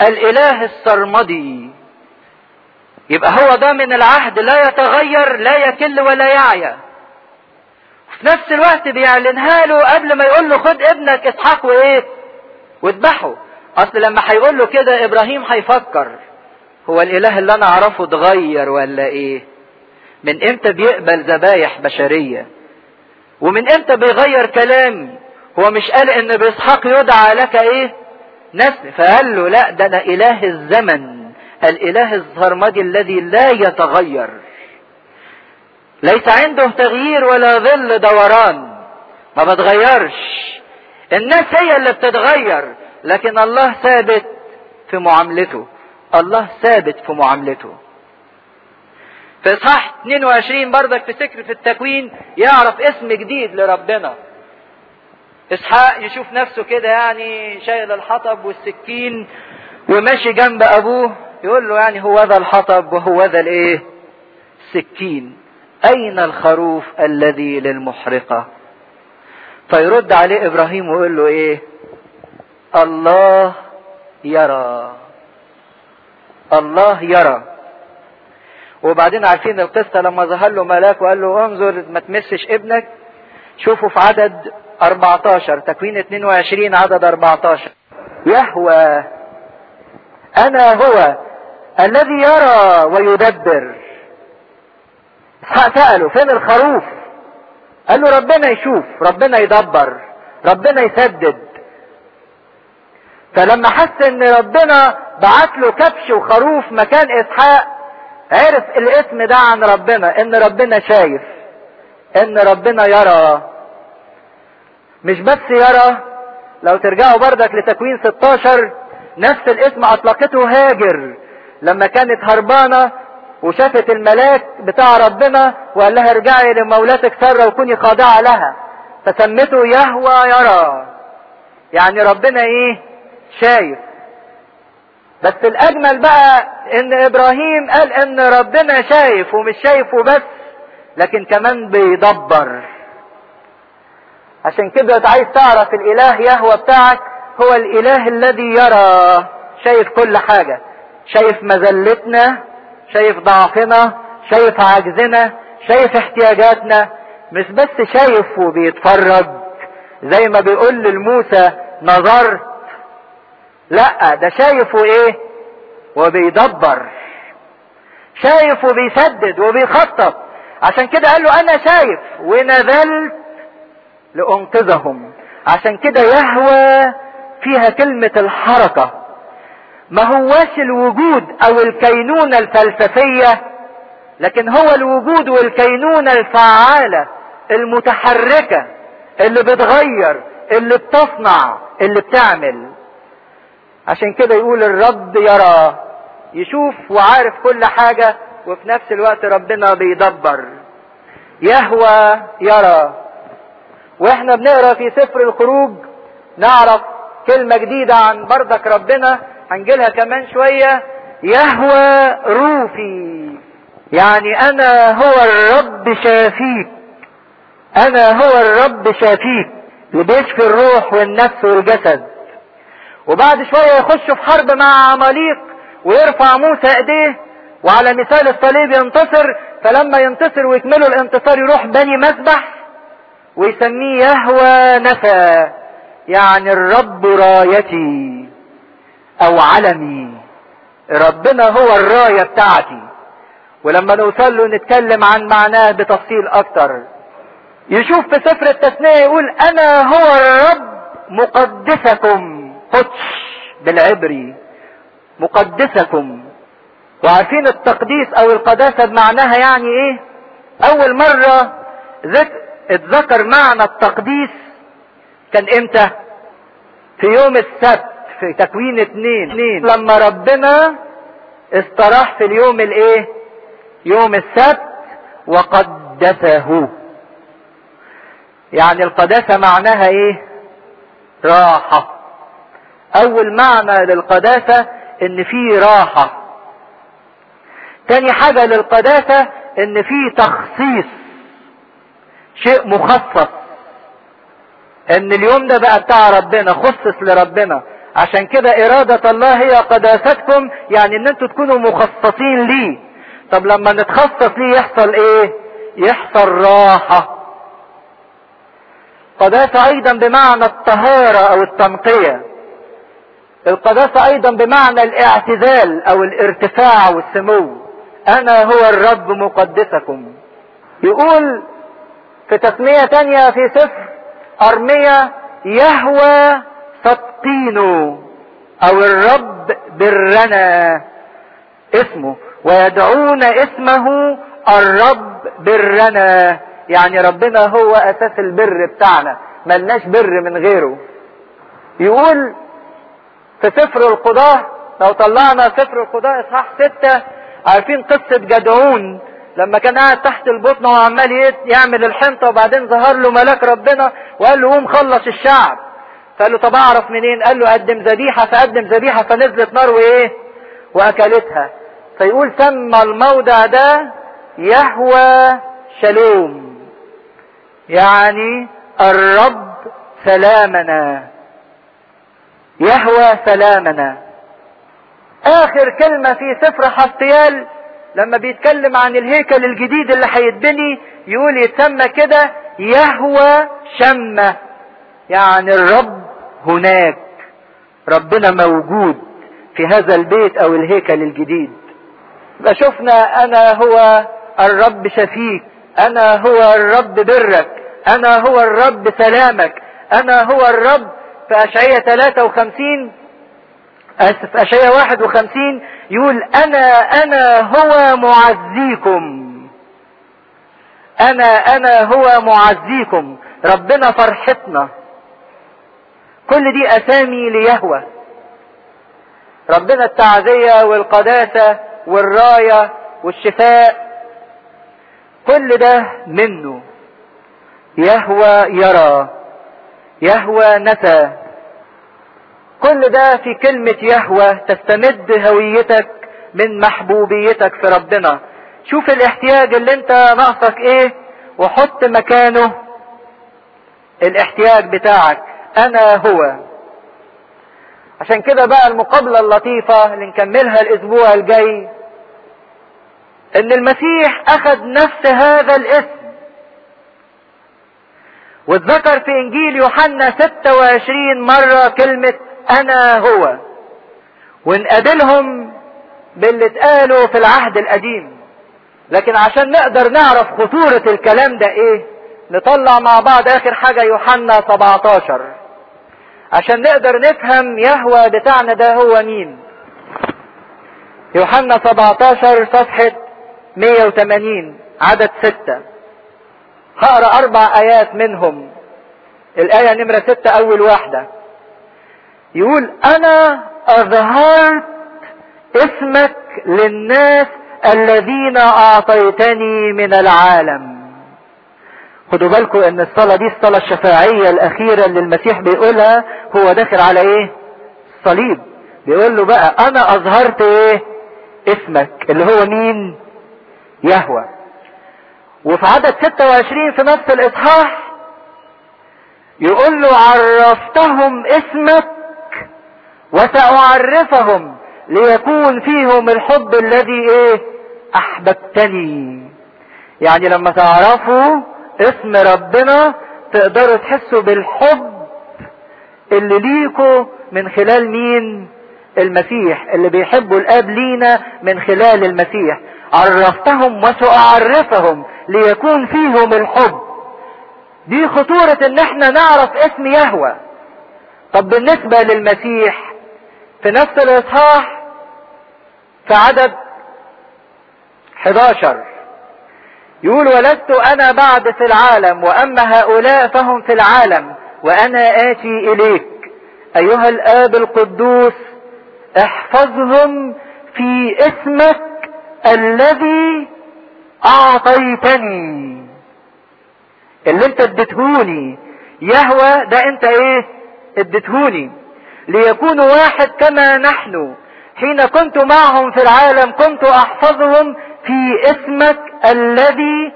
الاله السرمدي يبقى هو ده من العهد لا يتغير لا يكل ولا يعيا في نفس الوقت بيعلنها له قبل ما يقول له خد ابنك اسحاق وايه واذبحه اصل لما هيقول له كده ابراهيم هيفكر هو الاله اللي انا اعرفه اتغير ولا ايه من امتى بيقبل ذبايح بشريه ومن امتى بيغير كلام هو مش قال ان باسحاق يدعى لك ايه نسل فقال له لا ده انا اله الزمن الاله السرمدي الذي لا يتغير ليس عنده تغيير ولا ظل دوران ما بتغيرش الناس هي اللي بتتغير لكن الله ثابت في معاملته الله ثابت في معاملته في اصحاح 22 برضك في سكر في التكوين يعرف اسم جديد لربنا اسحاق يشوف نفسه كده يعني شايل الحطب والسكين وماشي جنب ابوه يقول له يعني هو ذا الحطب وهو ذا الايه السكين اين الخروف الذي للمحرقة فيرد عليه ابراهيم ويقول له ايه الله يرى الله يرى وبعدين عارفين القصة لما ظهر له ملاك وقال له انظر ما تمسش ابنك شوفوا في عدد 14 تكوين 22 عدد 14 يهوى انا هو الذي يرى ويدبر اسحاق سأله فين الخروف قال له ربنا يشوف ربنا يدبر ربنا يسدد فلما حس ان ربنا بعت له كبش وخروف مكان اسحاق عرف الاسم ده عن ربنا ان ربنا شايف ان ربنا يرى مش بس يرى لو ترجعوا بردك لتكوين 16 نفس الاسم اطلقته هاجر لما كانت هربانه وشافت الملاك بتاع ربنا وقال لها ارجعي لمولاتك ساره وكوني خاضعه لها فسمته يهوى يرى يعني ربنا ايه شايف بس الاجمل بقى ان ابراهيم قال ان ربنا شايف ومش شايفه بس لكن كمان بيدبر عشان كده عايز تعرف الاله يهوى بتاعك هو الاله الذي يرى شايف كل حاجة شايف مذلتنا شايف ضعفنا شايف عجزنا شايف احتياجاتنا مش بس شايف وبيتفرج زي ما بيقول لموسى نظرت لا ده شايف وايه وبيدبر شايف وبيسدد وبيخطط عشان كده قال له انا شايف ونزلت لانقذهم عشان كده يهوى فيها كلمة الحركة ما هواش الوجود او الكينونة الفلسفية لكن هو الوجود والكينونة الفعالة المتحركة اللي بتغير اللي بتصنع اللي بتعمل عشان كده يقول الرب يرى يشوف وعارف كل حاجة وفي نفس الوقت ربنا بيدبر يهوى يرى واحنا بنقرا في سفر الخروج نعرف كلمة جديدة عن بردك ربنا هنجيلها كمان شوية يهوى روفي يعني انا هو الرب شافيك انا هو الرب شافيك اللي بيشفي الروح والنفس والجسد وبعد شوية يخش في حرب مع عماليق ويرفع موسى ايديه وعلى مثال الصليب ينتصر فلما ينتصر ويكملوا الانتصار يروح بني مسبح ويسميه يهوى نفى يعني الرب رايتي او علمي ربنا هو الراية بتاعتي ولما نوصل له نتكلم عن معناه بتفصيل اكتر يشوف في سفر التثنية يقول انا هو الرب مقدسكم قدش بالعبري مقدسكم وعارفين التقديس او القداسة بمعناها يعني ايه اول مرة ذكر اتذكر معنى التقديس كان امتى في يوم السبت في تكوين اتنين, اتنين. لما ربنا استراح في اليوم الايه يوم السبت وقدسه يعني القداسة معناها ايه راحة اول معنى للقداسة ان في راحة تاني حاجة للقداسة ان في تخصيص شيء مخصص ان اليوم ده بقى بتاع ربنا خصص لربنا عشان كده إرادة الله هي قداستكم يعني ان انتوا تكونوا مخصصين ليه طب لما نتخصص ليه يحصل ايه يحصل راحة قداسة ايضا بمعنى الطهارة او التنقية القداسة ايضا بمعنى الاعتزال او الارتفاع والسمو انا هو الرب مقدسكم يقول في تسمية تانية في سفر ارمية يهوى صدقينه او الرب برنا اسمه ويدعون اسمه الرب برنا يعني ربنا هو اساس البر بتاعنا ملناش بر من غيره يقول في سفر القضاة لو طلعنا سفر القضاة اصحاح ستة عارفين قصة جدعون لما كان قاعد تحت البطن وعمال يعمل الحنطة وبعدين ظهر له ملاك ربنا وقال له قوم خلص الشعب فقال له طب اعرف منين قال له قدم ذبيحة فقدم ذبيحة فنزلت نار وايه واكلتها فيقول سمى الموضع ده يهوى شلوم يعني الرب سلامنا يهوى سلامنا اخر كلمة في سفر حفتيال لما بيتكلم عن الهيكل الجديد اللي هيتبني يقول يتسمى كده يهوى شمة يعني الرب هناك ربنا موجود في هذا البيت او الهيكل الجديد يبقى شفنا انا هو الرب شفيك انا هو الرب برك انا هو الرب سلامك انا هو الرب في اشعية 53 اسف اشعية 51 يقول انا انا هو معزيكم انا انا هو معزيكم ربنا فرحتنا كل دي اسامي ليهوى ربنا التعزية والقداسة والراية والشفاء كل ده منه يهوى يرى يهوى نسى كل ده في كلمة يهوى تستمد هويتك من محبوبيتك في ربنا شوف الاحتياج اللي انت ناقصك ايه وحط مكانه الاحتياج بتاعك انا هو عشان كده بقى المقابلة اللطيفة اللي نكملها الاسبوع الجاي ان المسيح اخذ نفس هذا الاسم واتذكر في انجيل يوحنا 26 مرة كلمة انا هو ونقابلهم باللي اتقالوا في العهد القديم لكن عشان نقدر نعرف خطورة الكلام ده ايه نطلع مع بعض اخر حاجة يوحنا 17 عشان نقدر نفهم يهوى بتاعنا ده هو مين يوحنا 17 صفحة 180 عدد ستة هقرا اربع ايات منهم الاية نمرة ستة اول واحدة يقول انا اظهرت اسمك للناس الذين اعطيتني من العالم خدوا بالكم ان الصلاة دي الصلاة الشفاعية الاخيرة اللي المسيح بيقولها هو داخل على ايه الصليب بيقول له بقى انا اظهرت ايه اسمك اللي هو مين يهوى وفي عدد 26 في نفس الاصحاح يقول له عرفتهم اسمك وسأعرفهم ليكون فيهم الحب الذي ايه احببتني يعني لما تعرفوا اسم ربنا تقدروا تحسوا بالحب اللي ليكوا من خلال مين المسيح اللي بيحبوا الاب لينا من خلال المسيح عرفتهم وسأعرفهم ليكون فيهم الحب دي خطورة ان احنا نعرف اسم يهوى طب بالنسبة للمسيح في نفس الاصحاح في عدد 11 يقول ولست انا بعد في العالم واما هؤلاء فهم في العالم وانا اتي اليك ايها الاب القدوس احفظهم في اسمك الذي اعطيتني اللي انت اديتهوني يهوى ده انت ايه اديتهوني ليكونوا واحد كما نحن حين كنت معهم في العالم كنت احفظهم في اسمك الذي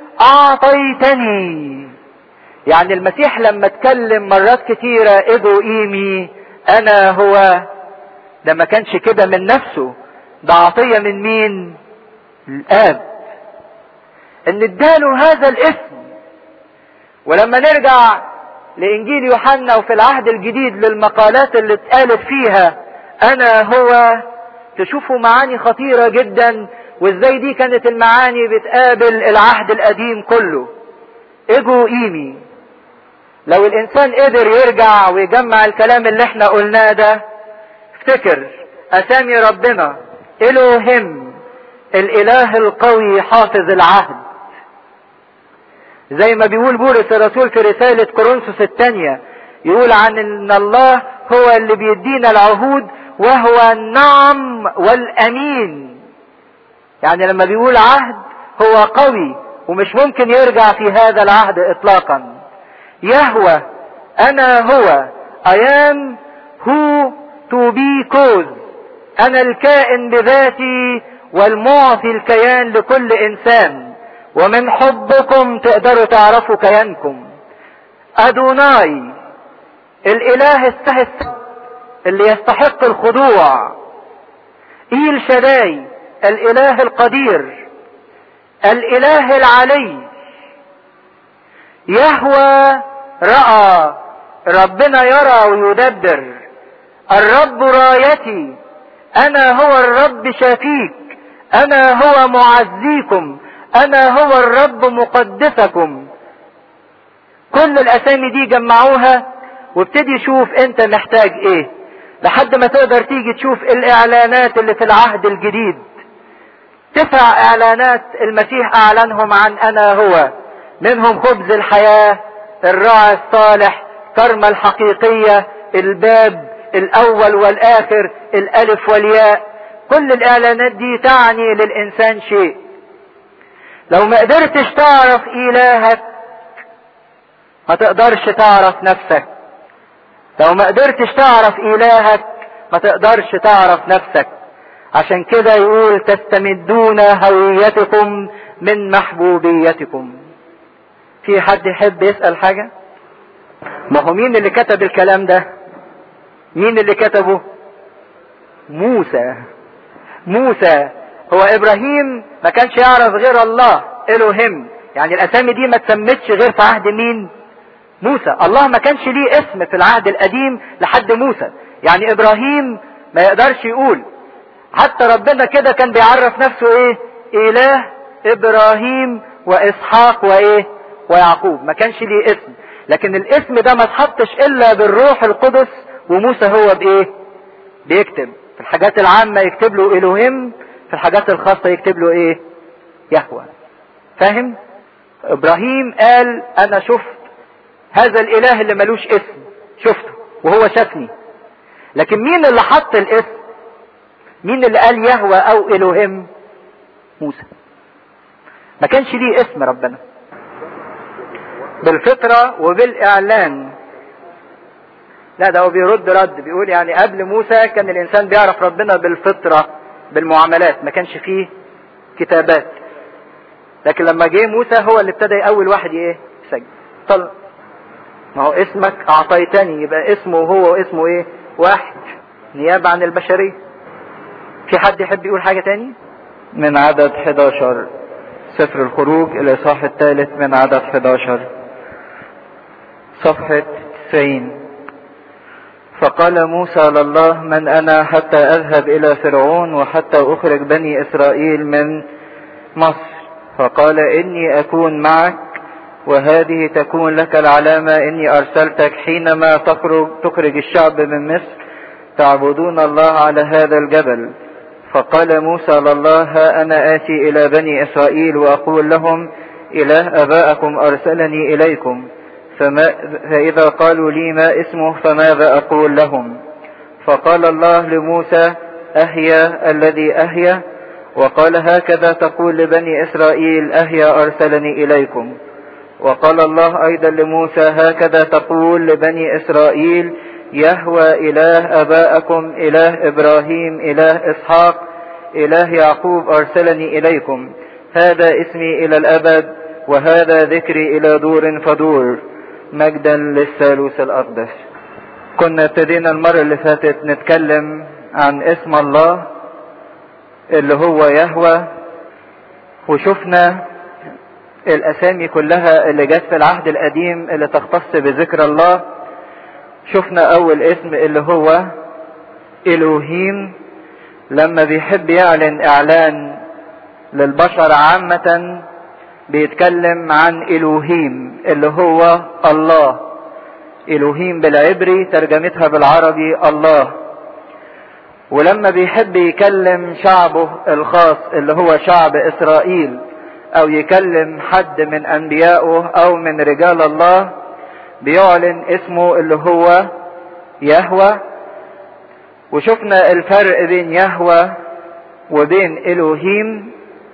اعطيتني يعني المسيح لما اتكلم مرات كتيرة ايجو ايمي انا هو ده ما كانش كده من نفسه ده عطية من مين الاب ان اداله هذا الاسم ولما نرجع لانجيل يوحنا وفي العهد الجديد للمقالات اللي اتقالت فيها انا هو تشوفوا معاني خطيرة جدا وازاي دي كانت المعاني بتقابل العهد القديم كله ايجو ايمي لو الانسان قدر يرجع ويجمع الكلام اللي احنا قلناه ده افتكر اسامي ربنا الوهم الاله القوي حافظ العهد زي ما بيقول بولس الرسول في رسالة كورنثوس الثانية يقول عن ان الله هو اللي بيدينا العهود وهو النعم والامين يعني لما بيقول عهد هو قوي ومش ممكن يرجع في هذا العهد اطلاقا يهوى انا هو I am who to be cause انا الكائن بذاتي والمعطي الكيان لكل انسان ومن حبكم تقدروا تعرفوا كيانكم ادوناي الاله السهل اللي يستحق الخضوع ايل شداي الاله القدير الاله العلي يهوى راى ربنا يرى ويدبر الرب رايتي انا هو الرب شافيك انا هو معزيكم انا هو الرب مقدسكم كل الاسامي دي جمعوها وابتدي شوف انت محتاج ايه لحد ما تقدر تيجي تشوف الاعلانات اللي في العهد الجديد تسع اعلانات المسيح اعلنهم عن انا هو منهم خبز الحياة الراعي الصالح كرمة الحقيقية الباب الاول والاخر الالف والياء كل الاعلانات دي تعني للانسان شيء لو ما قدرتش تعرف الهك ما تقدرش تعرف نفسك لو ما قدرتش تعرف الهك ما تقدرش تعرف نفسك عشان كده يقول تستمدون هويتكم من محبوبيتكم في حد يحب يسأل حاجة ما هو مين اللي كتب الكلام ده مين اللي كتبه موسى موسى هو ابراهيم ما كانش يعرف غير الله الوهم يعني الاسامي دي ما تسمتش غير في عهد مين موسى الله ما كانش ليه اسم في العهد القديم لحد موسى يعني ابراهيم ما يقدرش يقول حتى ربنا كده كان بيعرف نفسه ايه اله ابراهيم واسحاق وايه ويعقوب ما كانش ليه اسم لكن الاسم ده ما اتحطش الا بالروح القدس وموسى هو بايه بيكتب في الحاجات العامة يكتب له الوهيم في الحاجات الخاصة يكتب له ايه يهوى فاهم ابراهيم قال انا شفت هذا الاله اللي ملوش اسم شفته وهو شافني لكن مين اللي حط الاسم مين اللي قال يهوى او الوهيم موسى ما كانش ليه اسم ربنا بالفطرة وبالاعلان لا ده هو بيرد رد بيقول يعني قبل موسى كان الانسان بيعرف ربنا بالفطرة بالمعاملات ما كانش فيه كتابات لكن لما جه موسى هو اللي ابتدى اول واحد ايه يسجل طل ما هو اسمك اعطيتني يبقى اسمه هو اسمه ايه واحد نيابة عن البشرية في حد يحب يقول حاجة تاني من عدد 11 سفر الخروج الاصحاح الثالث من عدد 11 صفحة 90 فقال موسى لله من انا حتى اذهب الى فرعون وحتى اخرج بني اسرائيل من مصر فقال اني اكون معك وهذه تكون لك العلامة اني ارسلتك حينما تخرج تخرج الشعب من مصر تعبدون الله على هذا الجبل فقال موسى لله ها انا اتي الى بني اسرائيل واقول لهم اله ابائكم ارسلني اليكم فما فإذا قالوا لي ما اسمه فماذا أقول لهم فقال الله لموسى أهيا الذي أهيا وقال هكذا تقول لبني إسرائيل أهيا أرسلني إليكم وقال الله أيضا لموسى هكذا تقول لبني إسرائيل يهوى إله أبائكم إله إبراهيم إله إسحاق إله يعقوب أرسلني إليكم هذا اسمي إلى الأبد وهذا ذكري إلى دور فدور مجدا للثالوث الأقدس كنا ابتدينا المرة اللي فاتت نتكلم عن اسم الله اللي هو يهوى وشفنا الاسامي كلها اللي جت في العهد القديم اللي تختص بذكر الله شفنا اول اسم اللي هو الوهيم لما بيحب يعلن اعلان للبشر عامة بيتكلم عن الوهيم اللي هو الله الوهيم بالعبري ترجمتها بالعربي الله ولما بيحب يكلم شعبه الخاص اللي هو شعب اسرائيل او يكلم حد من انبيائه او من رجال الله بيعلن اسمه اللي هو يهوى وشفنا الفرق بين يهوى وبين الوهيم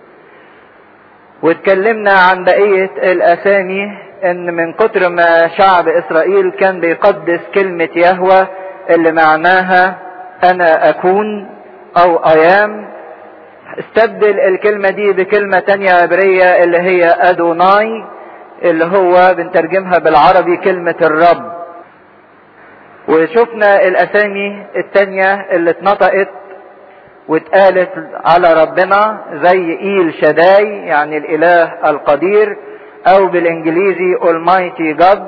واتكلمنا عن بقية الاسامي ان من كتر ما شعب اسرائيل كان بيقدس كلمة يهوى اللي معناها انا اكون او ايام استبدل الكلمة دي بكلمة تانية عبرية اللي هي ادوناي اللي هو بنترجمها بالعربي كلمة الرب وشفنا الاسامي التانية اللي اتنطقت واتقالت على ربنا زي ايل شداي يعني الاله القدير او بالانجليزي Almighty God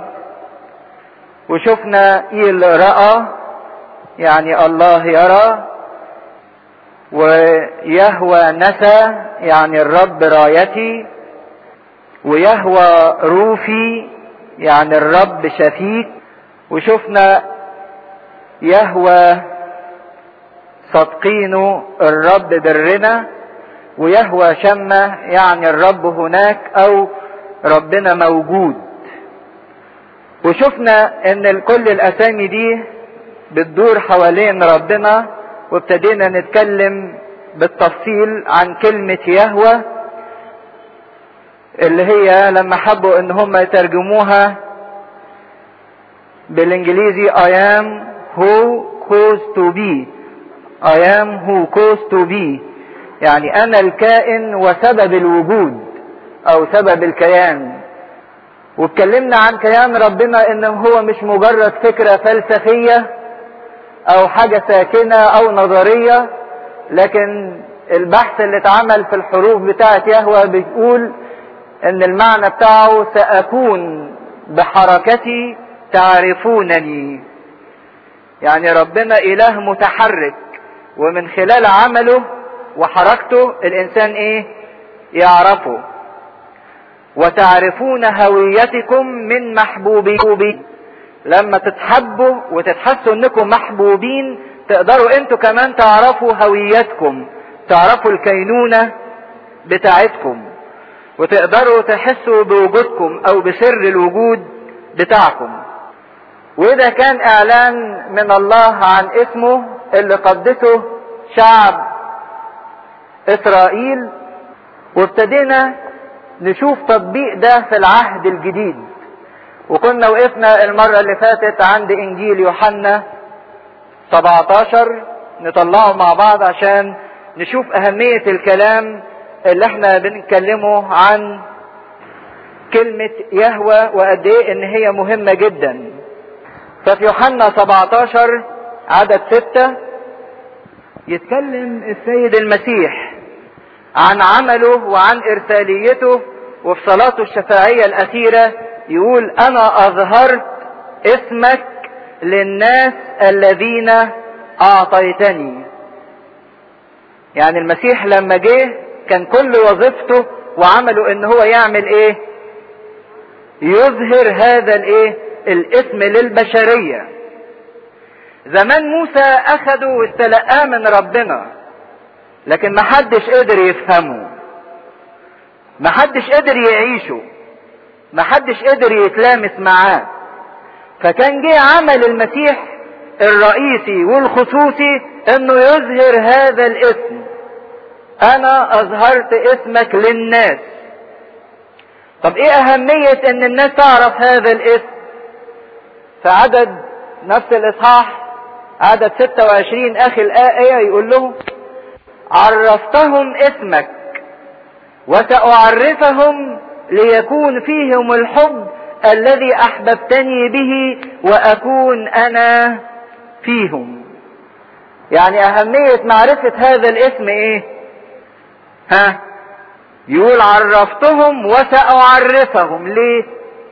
وشفنا ايل رأى يعني الله يرى ويهوى نسى يعني الرب رايتي ويهوى روفي يعني الرب شفيك وشفنا يهوى صدقينه الرب برنا ويهوى شمة يعني الرب هناك او ربنا موجود وشفنا ان كل الاسامي دي بتدور حوالين ربنا وابتدينا نتكلم بالتفصيل عن كلمة يهوى اللي هي لما حبوا ان هم يترجموها بالانجليزي I am who caused to be I am who caused to be يعني انا الكائن وسبب الوجود او سبب الكيان واتكلمنا عن كيان ربنا انه هو مش مجرد فكرة فلسفية او حاجة ساكنة او نظرية لكن البحث اللي اتعمل في الحروف بتاعت يهوى بيقول ان المعنى بتاعه ساكون بحركتي تعرفونني يعني ربنا اله متحرك ومن خلال عمله وحركته الانسان ايه يعرفه وتعرفون هويتكم من محبوبي لما تتحبوا وتتحسوا انكم محبوبين تقدروا انتوا كمان تعرفوا هويتكم تعرفوا الكينونة بتاعتكم وتقدروا تحسوا بوجودكم او بسر الوجود بتاعكم وده كان اعلان من الله عن اسمه اللي قدسه شعب اسرائيل وابتدينا نشوف تطبيق ده في العهد الجديد وكنا وقفنا المرة اللي فاتت عند انجيل يوحنا 17 نطلعه مع بعض عشان نشوف اهمية الكلام اللي احنا بنتكلمه عن كلمة يهوى وقد ايه ان هي مهمة جدا ففي يوحنا 17 عدد 6 يتكلم السيد المسيح عن عمله وعن ارساليته وفي صلاته الشفاعية الاخيرة يقول انا اظهرت اسمك للناس الذين اعطيتني يعني المسيح لما جه كان كل وظيفته وعمله ان هو يعمل ايه يظهر هذا الايه الاسم للبشرية زمان موسى اخده واستلقاه من ربنا لكن محدش قدر يفهمه محدش قدر يعيشه محدش قدر يتلامس معاه فكان جه عمل المسيح الرئيسي والخصوصي انه يظهر هذا الاسم انا اظهرت اسمك للناس طب ايه اهمية ان الناس تعرف هذا الاسم فعدد نفس الاصحاح عدد 26 اخي الايه يقول لهم عرفتهم اسمك وسأعرفهم ليكون فيهم الحب الذي احببتني به واكون انا فيهم يعني اهمية معرفة هذا الاسم ايه ها يقول عرفتهم وسأعرفهم ليه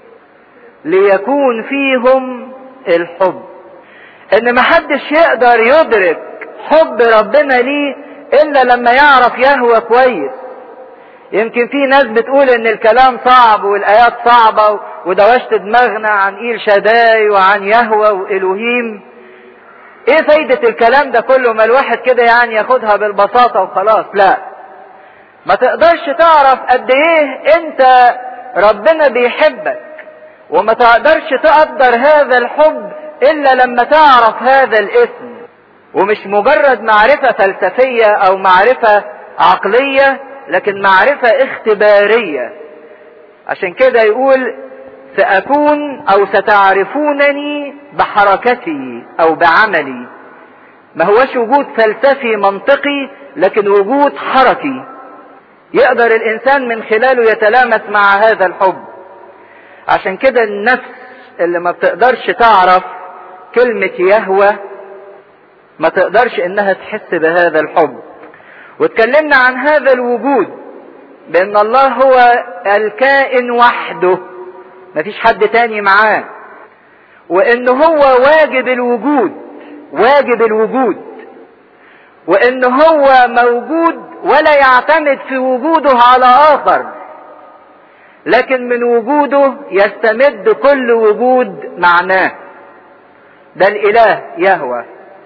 ليكون فيهم الحب ان محدش يقدر يدرك حب ربنا ليه الا لما يعرف يهوى كويس يمكن في ناس بتقول ان الكلام صعب والايات صعبة ودوشت دماغنا عن ايل شداي وعن يهوى والوهيم ايه فايدة الكلام ده كله ما الواحد كده يعني ياخدها بالبساطة وخلاص لا ما تقدرش تعرف قد ايه انت ربنا بيحبك وما تقدرش تقدر هذا الحب الا لما تعرف هذا الاسم ومش مجرد معرفة فلسفية او معرفة عقلية لكن معرفة اختبارية عشان كده يقول سأكون او ستعرفونني بحركتي او بعملي ما هوش وجود فلسفي منطقي لكن وجود حركي يقدر الانسان من خلاله يتلامس مع هذا الحب عشان كده النفس اللي ما بتقدرش تعرف كلمة يهوى ما تقدرش انها تحس بهذا الحب واتكلمنا عن هذا الوجود بان الله هو الكائن وحده مفيش حد تاني معاه وان هو واجب الوجود واجب الوجود وان هو موجود ولا يعتمد في وجوده على اخر لكن من وجوده يستمد كل وجود معناه ده الاله يهوى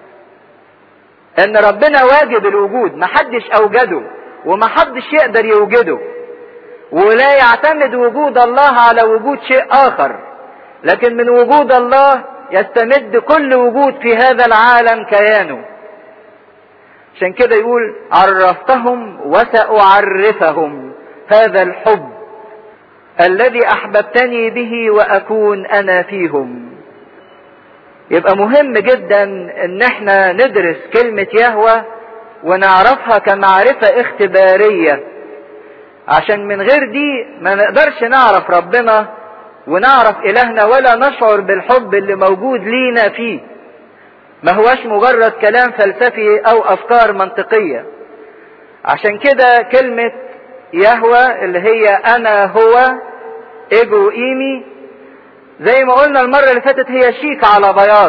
ان ربنا واجب الوجود محدش اوجده ومحدش يقدر يوجده ولا يعتمد وجود الله على وجود شيء اخر لكن من وجود الله يستمد كل وجود في هذا العالم كيانه عشان كده يقول عرفتهم وسأعرفهم هذا الحب الذي احببتني به واكون انا فيهم يبقى مهم جدا ان احنا ندرس كلمة يهوى ونعرفها كمعرفة اختبارية عشان من غير دي ما نقدرش نعرف ربنا ونعرف الهنا ولا نشعر بالحب اللي موجود لينا فيه ما هوش مجرد كلام فلسفي او افكار منطقية عشان كده كلمة يهوى اللي هي انا هو ايجو ايمي زي ما قلنا المرة اللي فاتت هي شيك على بياض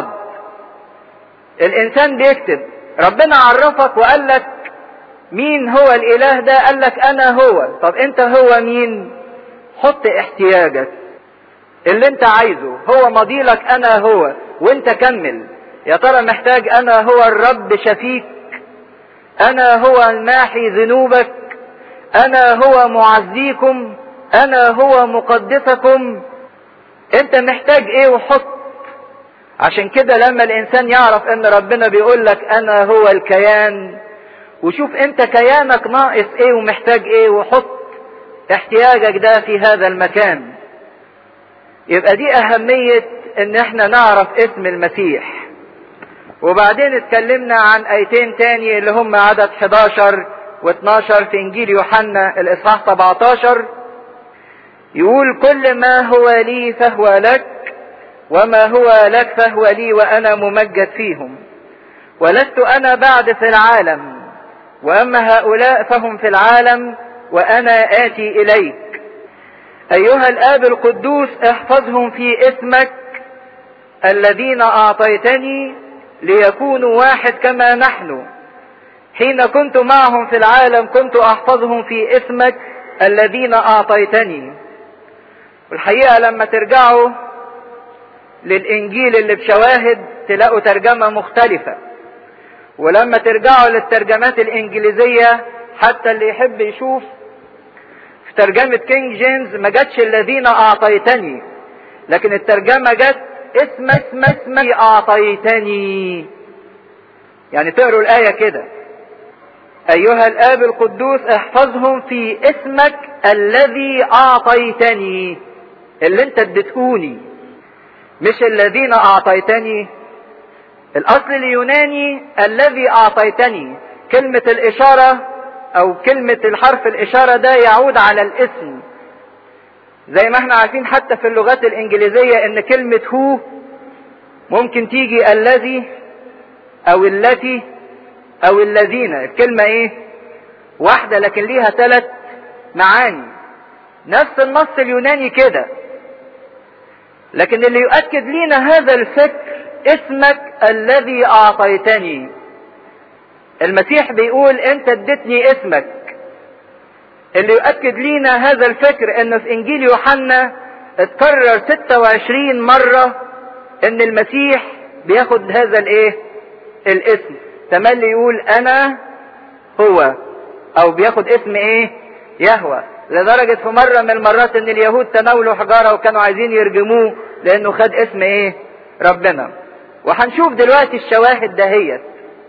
الانسان بيكتب ربنا عرفك وقال لك مين هو الاله ده قال لك انا هو طب انت هو مين حط احتياجك اللي انت عايزه هو مضيلك انا هو وانت كمل يا ترى محتاج انا هو الرب شفيك انا هو الماحي ذنوبك انا هو معزيكم انا هو مقدسكم انت محتاج ايه وحط عشان كده لما الانسان يعرف ان ربنا بيقول لك انا هو الكيان وشوف انت كيانك ناقص ايه ومحتاج ايه وحط احتياجك ده في هذا المكان يبقى دي اهمية ان احنا نعرف اسم المسيح وبعدين اتكلمنا عن ايتين تاني اللي هم عدد 11 و12 في انجيل يوحنا الاصحاح 17 يقول كل ما هو لي فهو لك وما هو لك فهو لي وانا ممجد فيهم ولست انا بعد في العالم واما هؤلاء فهم في العالم وانا اتي اليك ايها الاب القدوس احفظهم في اسمك الذين اعطيتني ليكونوا واحد كما نحن حين كنت معهم في العالم كنت احفظهم في اسمك الذين اعطيتني والحقيقه لما ترجعوا للانجيل اللي بشواهد تلاقوا ترجمه مختلفه ولما ترجعوا للترجمات الانجليزيه حتى اللي يحب يشوف في ترجمه كينج جيمس ما جاتش الذين اعطيتني لكن الترجمه جت اسم اسم اسمي اعطيتني يعني تقروا الايه كده ايها الاب القدوس احفظهم في اسمك الذي اعطيتني اللي انت اديتهوني مش الذين اعطيتني الاصل اليوناني الذي اعطيتني كلمة الاشارة او كلمة الحرف الاشارة ده يعود على الاسم زي ما احنا عارفين حتى في اللغات الانجليزية ان كلمة هو ممكن تيجي الذي او التي او الذين الكلمة ايه واحدة لكن ليها ثلاث معاني نفس النص اليوناني كده لكن اللي يؤكد لينا هذا الفكر اسمك الذي اعطيتني المسيح بيقول انت اديتني اسمك اللي يؤكد لينا هذا الفكر انه في انجيل يوحنا اتكرر 26 مرة ان المسيح بياخد هذا الايه الاسم تملي يقول انا هو او بياخد اسم ايه يهوى لدرجة في مرة من المرات ان اليهود تناولوا حجارة وكانوا عايزين يرجموه لانه خد اسم ايه ربنا وهنشوف دلوقتي الشواهد دهيت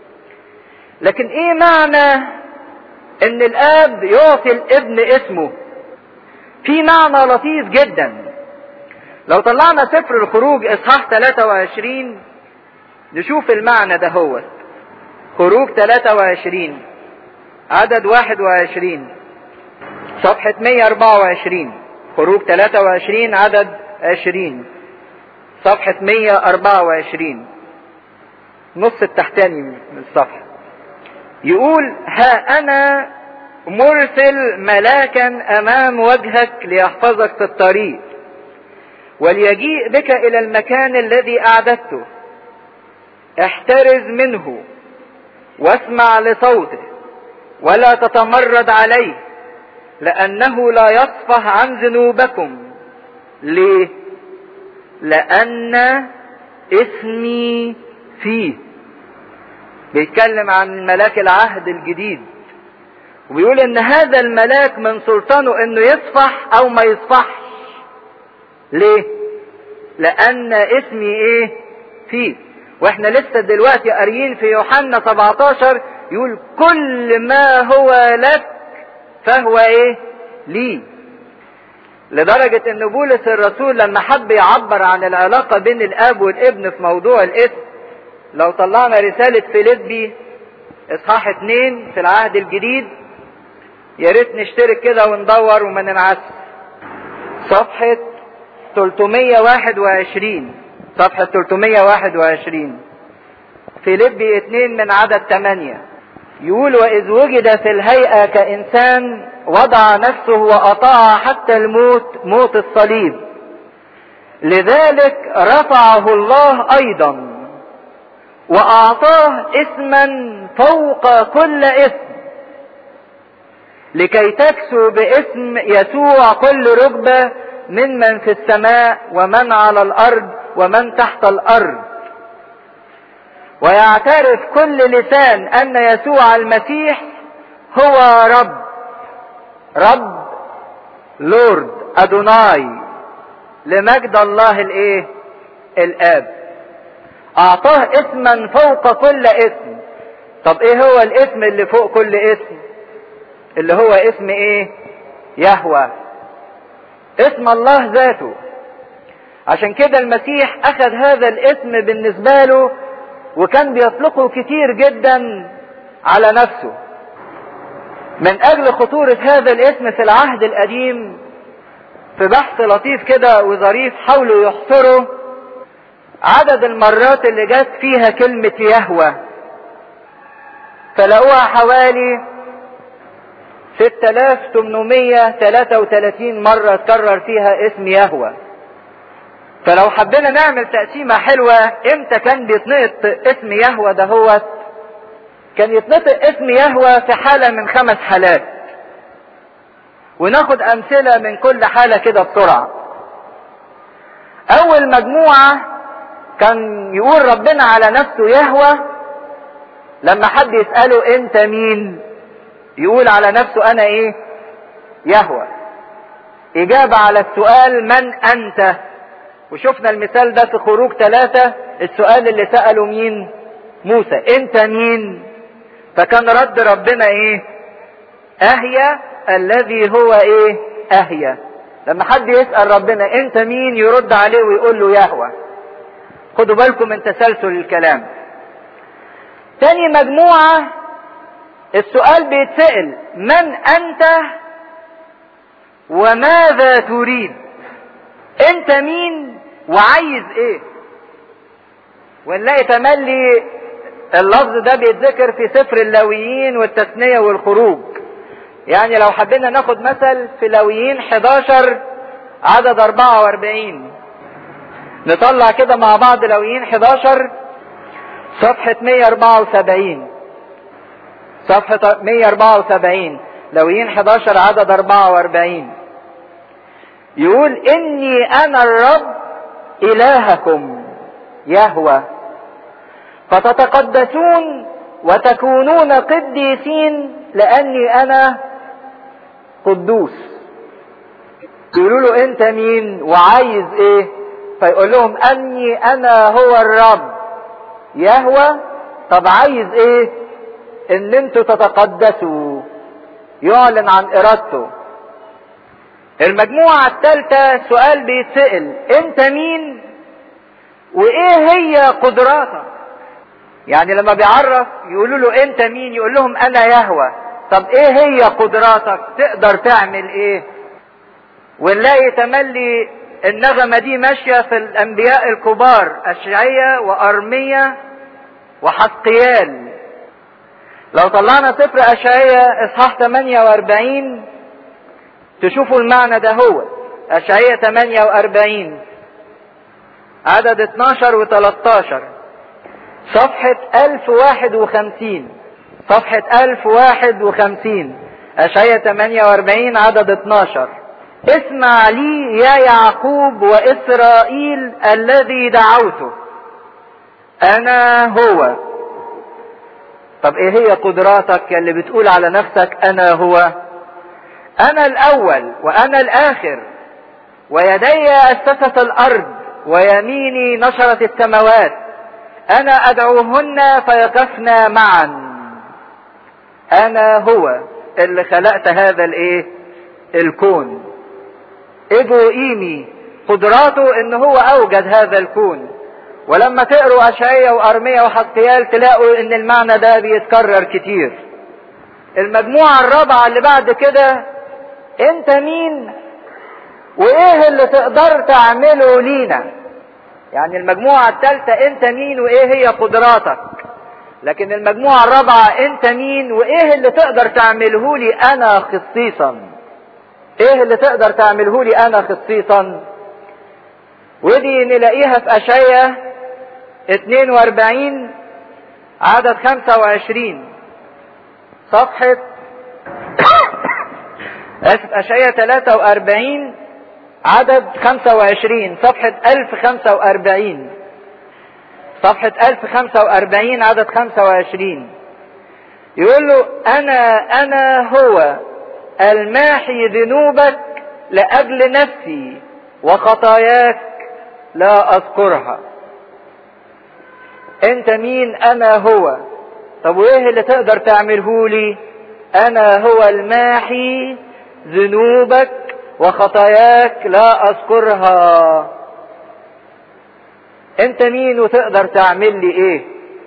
لكن ايه معنى ان الاب يعطي الابن اسمه في معنى لطيف جدا لو طلعنا سفر الخروج اصحاح 23 نشوف المعنى ده هو خروج 23 عدد 21 صفحة 124 خروج 23 عدد 20 صفحة 124 نص التحتاني من الصفحة يقول ها أنا مرسل ملاكا أمام وجهك ليحفظك في الطريق وليجيء بك إلى المكان الذي أعددته احترز منه واسمع لصوته ولا تتمرد عليه لأنه لا يصفح عن ذنوبكم ليه؟ لأن اسمي فيه بيتكلم عن ملاك العهد الجديد وبيقول ان هذا الملاك من سلطانه انه يصفح او ما يصفحش ليه لان اسمي ايه فيه واحنا لسه دلوقتي قاريين في يوحنا 17 يقول كل ما هو لك فهو ايه لي لدرجة ان بولس الرسول لما حب يعبر عن العلاقة بين الاب والابن في موضوع الاسم لو طلعنا رسالة فيليبي اصحاح اتنين في العهد الجديد يا ريت نشترك كده وندور وما ننعس صفحة 321 صفحة 321 فيليبي اتنين من عدد 8 يقول وإذ وجد في الهيئة كإنسان وضع نفسه وأطاع حتى الموت موت الصليب لذلك رفعه الله أيضا وأعطاه اسما فوق كل اسم لكي تكسو باسم يسوع كل ركبة من من في السماء ومن على الأرض ومن تحت الأرض ويعترف كل لسان أن يسوع المسيح هو رب رب لورد أدوناي لمجد الله الايه الاب اعطاه اسما فوق كل اسم طب ايه هو الاسم اللي فوق كل اسم اللي هو اسم ايه يهوى اسم الله ذاته عشان كده المسيح اخذ هذا الاسم بالنسبة له وكان بيطلقه كتير جدا على نفسه من اجل خطورة هذا الاسم في العهد القديم في بحث لطيف كده وظريف حاولوا يحصروا عدد المرات اللي جت فيها كلمة يهوى فلقوها حوالي 6833 مرة تكرر فيها اسم يهوى فلو حبينا نعمل تقسيمة حلوة امتى كان بيتنطق اسم يهوى دهوت كان يتنطق اسم يهوى في حالة من خمس حالات وناخد امثلة من كل حالة كده بسرعة اول مجموعة كان يقول ربنا على نفسه يهوى لما حد يسأله انت مين يقول على نفسه انا ايه يهوى اجابة على السؤال من انت وشفنا المثال ده في خروج ثلاثة السؤال اللي سأله مين موسى انت مين فكان رد ربنا ايه اهيا الذي هو ايه اهيا لما حد يسأل ربنا انت مين يرد عليه ويقول له يهوى خدوا بالكم من تسلسل الكلام تاني مجموعة السؤال بيتسأل من انت وماذا تريد انت مين وعايز ايه ونلاقي تملي اللفظ ده بيتذكر في سفر اللاويين والتثنية والخروج يعني لو حبينا ناخد مثل في لاويين 11 عدد 44 نطلع كده مع بعض لاويين 11 صفحة 174 صفحة 174 لاويين 11 عدد 44 يقول إني أنا الرب إلهكم يهوى فتتقدسون وتكونون قديسين لأني أنا قدوس يقولوا له أنت مين وعايز إيه فيقول لهم أني أنا هو الرب يهوى طب عايز إيه إن أنتوا تتقدسوا يعلن عن إرادته المجموعة الثالثة سؤال بيتسأل أنت مين وإيه هي قدراتك يعني لما بيعرف يقولوا له انت مين يقول لهم انا يهوى طب ايه هي قدراتك تقدر تعمل ايه ونلاقي تملي النغمة دي ماشية في الانبياء الكبار اشعية وارمية وحسقيال لو طلعنا سفر اشعية اصحاح 48 تشوفوا المعنى ده هو اشعية 48 عدد 12 و 13 صفحة 1051 صفحة 1051 أشعية 48 عدد 12 اسمع لي يا يعقوب وإسرائيل الذي دعوته أنا هو طب إيه هي قدراتك اللي بتقول على نفسك أنا هو أنا الأول وأنا الآخر ويدي أسست الأرض ويميني نشرت السماوات انا ادعوهن فيقفن معا انا هو اللي خلقت هذا الايه الكون ايجو ايمي قدراته ان هو اوجد هذا الكون ولما تقروا اشعية وارمية وحسقيال تلاقوا ان المعنى ده بيتكرر كتير المجموعة الرابعة اللي بعد كده انت مين وايه اللي تقدر تعمله لينا يعني المجموعة الثالثة انت مين وايه هي قدراتك لكن المجموعة الرابعة انت مين وايه اللي تقدر تعمله لي انا خصيصا ايه اللي تقدر تعمله لي انا خصيصا ودي نلاقيها في اشعية 42 عدد 25 صفحة اسف اشعية 43 عدد 25 صفحة 1045 صفحة 1045 عدد 25 يقول له أنا أنا هو الماحي ذنوبك لأجل نفسي وخطاياك لا أذكرها أنت مين أنا هو طب وإيه اللي تقدر تعمله لي أنا هو الماحي ذنوبك وخطاياك لا اذكرها انت مين وتقدر تعمل لي ايه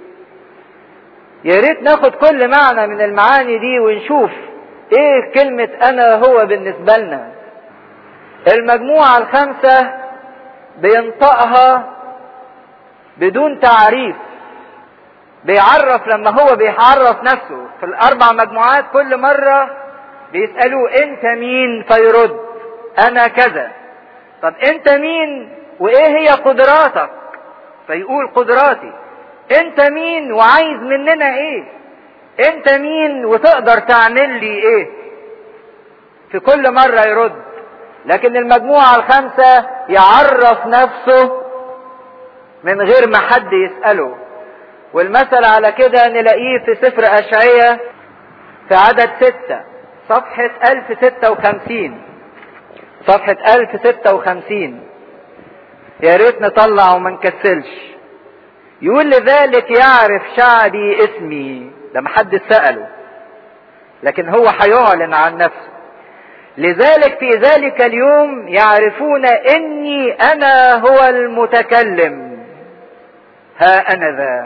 يا ريت ناخد كل معنى من المعاني دي ونشوف ايه كلمة انا هو بالنسبة لنا المجموعة الخمسة بينطقها بدون تعريف بيعرف لما هو بيعرف نفسه في الاربع مجموعات كل مرة بيسألوه انت مين فيرد انا كذا طب انت مين وايه هي قدراتك فيقول قدراتي انت مين وعايز مننا ايه انت مين وتقدر تعمل لي ايه في كل مرة يرد لكن المجموعة الخامسة يعرف نفسه من غير ما حد يسأله والمثل على كده نلاقيه في سفر أشعية في عدد ستة صفحة 1056 صفحة 1056 يا ريت نطلع وما نكسلش يقول لذلك يعرف شعبي اسمي لما حد سأله لكن هو هيعلن عن نفسه لذلك في ذلك اليوم يعرفون اني انا هو المتكلم ها انا ذا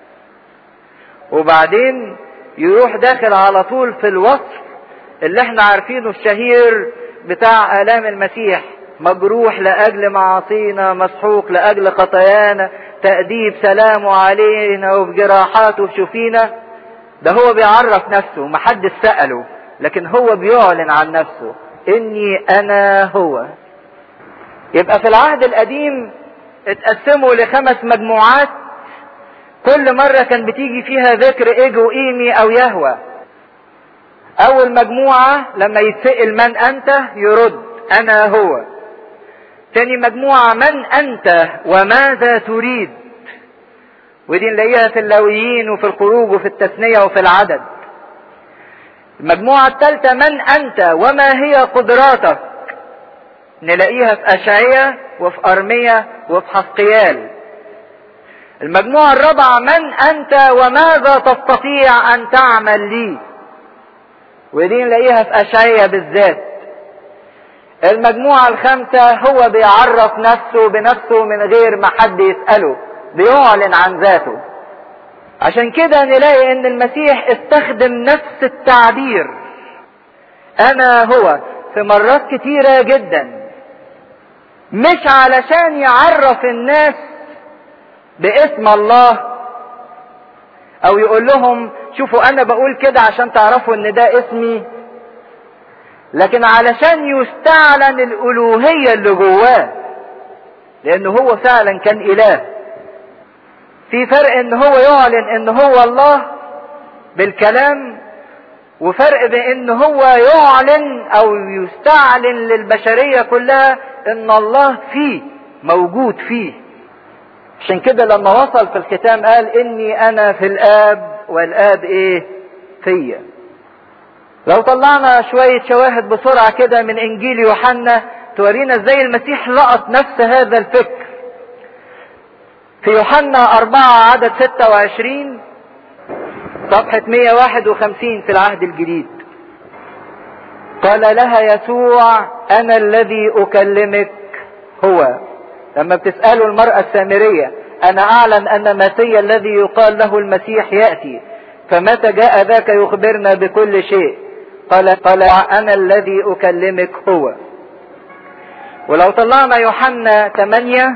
وبعدين يروح داخل على طول في الوصف اللي احنا عارفينه الشهير بتاع آلام المسيح مجروح لأجل معاصينا مسحوق لأجل خطايانا تأديب سلامه علينا وفي جراحاته شوفينا ده هو بيعرف نفسه محدش سأله لكن هو بيعلن عن نفسه اني انا هو يبقى في العهد القديم اتقسموا لخمس مجموعات كل مرة كان بتيجي فيها ذكر ايجو ايمي او يهوى اول مجموعة لما يتسأل من انت يرد انا هو تاني مجموعة من انت وماذا تريد ودي نلاقيها في اللاويين وفي الخروج وفي التثنية وفي العدد المجموعة الثالثة من أنت وما هي قدراتك نلاقيها في أشعية وفي أرمية وفي حسقيال المجموعة الرابعة من أنت وماذا تستطيع أن تعمل لي ودي نلاقيها في أشعية بالذات المجموعة الخامسة هو بيعرف نفسه بنفسه من غير ما حد يسأله بيعلن عن ذاته عشان كده نلاقي ان المسيح استخدم نفس التعبير انا هو في مرات كتيرة جدا مش علشان يعرف الناس باسم الله او يقول لهم شوفوا انا بقول كده عشان تعرفوا ان ده اسمي لكن علشان يستعلن الالوهية اللي جواه لانه هو فعلا كان اله في فرق ان هو يعلن ان هو الله بالكلام وفرق بان هو يعلن او يستعلن للبشرية كلها ان الله فيه موجود فيه عشان كده لما وصل في الختام قال اني انا في الاب والاب ايه فيا لو طلعنا شوية شواهد بسرعة كده من انجيل يوحنا تورينا ازاي المسيح لقط نفس هذا الفكر في يوحنا أربعة عدد ستة وعشرين صفحة 151 في العهد الجديد قال لها يسوع أنا الذي أكلمك هو لما بتسألوا المرأة السامرية أنا أعلم أن مسيا الذي يقال له المسيح يأتي فمتى جاء ذاك يخبرنا بكل شيء قال قال أنا الذي أكلمك هو ولو طلعنا يوحنا 8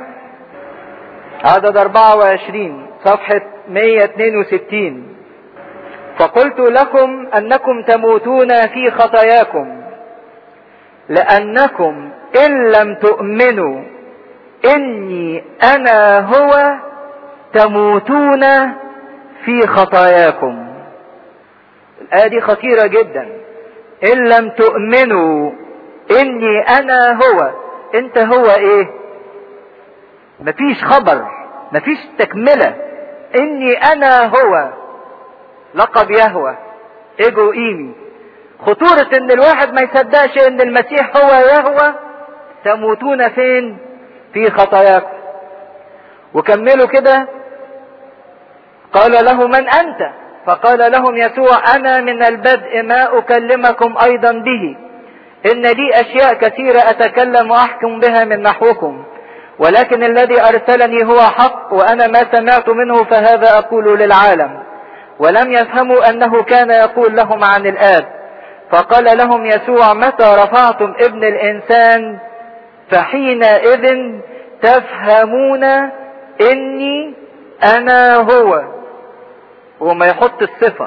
عدد 24 صفحة 162 فقلت لكم أنكم تموتون في خطاياكم لأنكم إن لم تؤمنوا إني أنا هو تموتون في خطاياكم الآية دي خطيرة جدا إن لم تؤمنوا إني أنا هو أنت هو إيه مفيش خبر مفيش تكملة إني أنا هو لقب يهوى إيجو إيمي خطورة إن الواحد ما يصدقش إن المسيح هو يهوى تموتون فين في خطاياكم وكملوا كده قال له من أنت فقال لهم يسوع أنا من البدء ما أكلمكم أيضا به إن لي أشياء كثيرة أتكلم وأحكم بها من نحوكم ولكن الذي أرسلني هو حق وأنا ما سمعت منه فهذا أقول للعالم ولم يفهموا أنه كان يقول لهم عن الآب فقال لهم يسوع متى رفعتم ابن الإنسان فحينئذ تفهمون إني أنا هو وما يحط الصفة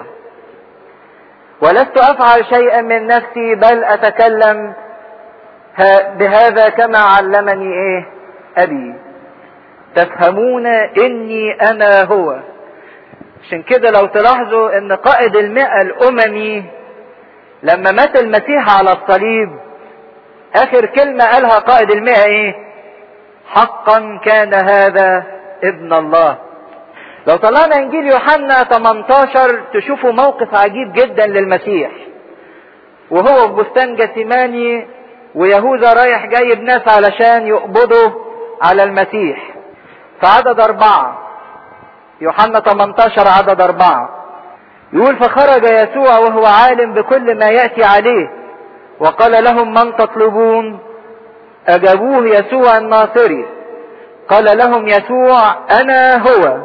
ولست أفعل شيئا من نفسي بل أتكلم بهذا كما علمني إيه أبي تفهمون إني أنا هو عشان كده لو تلاحظوا ان قائد المئة الاممي لما مات المسيح على الصليب اخر كلمة قالها قائد المئة ايه حقا كان هذا ابن الله لو طلعنا انجيل يوحنا 18 تشوفوا موقف عجيب جدا للمسيح وهو في بستان جثماني ويهوذا رايح جايب ناس علشان يقبضوا على المسيح في عدد اربعه يوحنا 18 عدد أربعة يقول فخرج يسوع وهو عالم بكل ما يأتي عليه وقال لهم من تطلبون أجابوه يسوع الناصري قال لهم يسوع أنا هو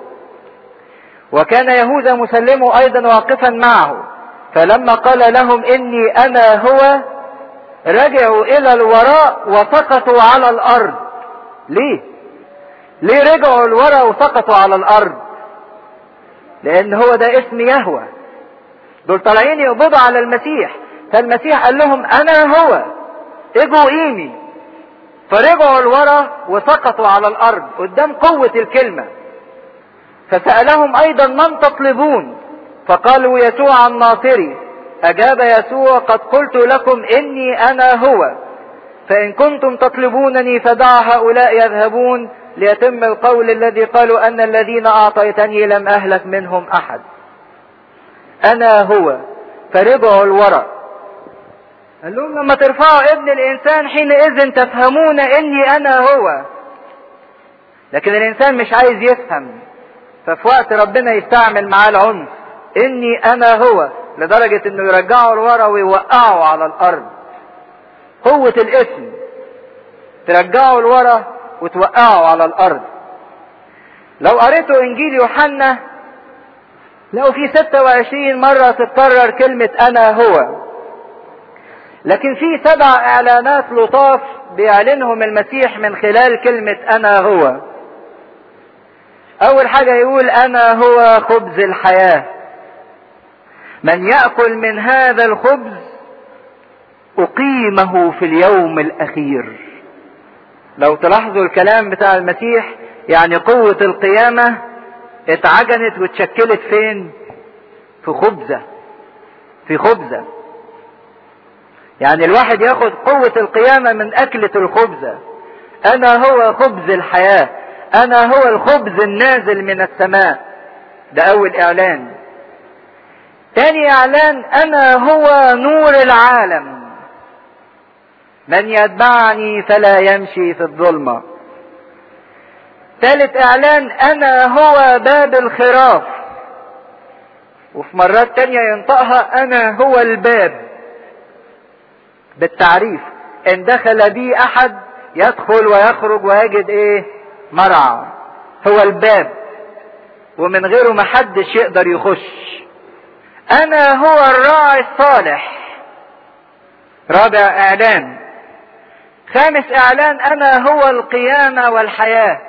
وكان يهوذا مسلمه أيضا واقفا معه فلما قال لهم إني أنا هو رجعوا إلى الوراء وسقطوا على الأرض ليه؟ ليه رجعوا لورا وسقطوا على الارض لان هو ده اسم يهوى دول طالعين يقبضوا على المسيح فالمسيح قال لهم انا هو اجوا قيمي فرجعوا لورا وسقطوا على الارض قدام قوة الكلمة فسألهم ايضا من تطلبون فقالوا يسوع الناصري اجاب يسوع قد قلت لكم اني انا هو فان كنتم تطلبونني فدع هؤلاء يذهبون ليتم القول الذي قالوا ان الذين اعطيتني لم اهلك منهم احد انا هو فرجعوا الورى قال لهم لما ترفعوا ابن الانسان حينئذ تفهمون اني انا هو لكن الانسان مش عايز يفهم ففي وقت ربنا يستعمل معاه العنف اني انا هو لدرجة انه يرجعوا لورا ويوقعوا على الارض قوة الاسم ترجعوا لورا وتوقعوا على الارض لو قريتوا انجيل يوحنا لو في 26 مرة تتكرر كلمة انا هو لكن في سبع اعلانات لطاف بيعلنهم المسيح من خلال كلمة انا هو اول حاجة يقول انا هو خبز الحياة من يأكل من هذا الخبز اقيمه في اليوم الاخير لو تلاحظوا الكلام بتاع المسيح يعني قوة القيامة اتعجنت واتشكلت فين في خبزة في خبزة يعني الواحد ياخد قوة القيامة من أكلة الخبزة أنا هو خبز الحياة أنا هو الخبز النازل من السماء ده أول إعلان تاني إعلان أنا هو نور العالم من يتبعني فلا يمشي في الظلمة ثالث إعلان أنا هو باب الخراف وفي مرات تانية ينطقها أنا هو الباب بالتعريف ان دخل بي احد يدخل ويخرج ويجد ايه مرعى هو الباب ومن غيره محدش يقدر يخش انا هو الراعي الصالح رابع اعلان خامس اعلان انا هو القيامة والحياة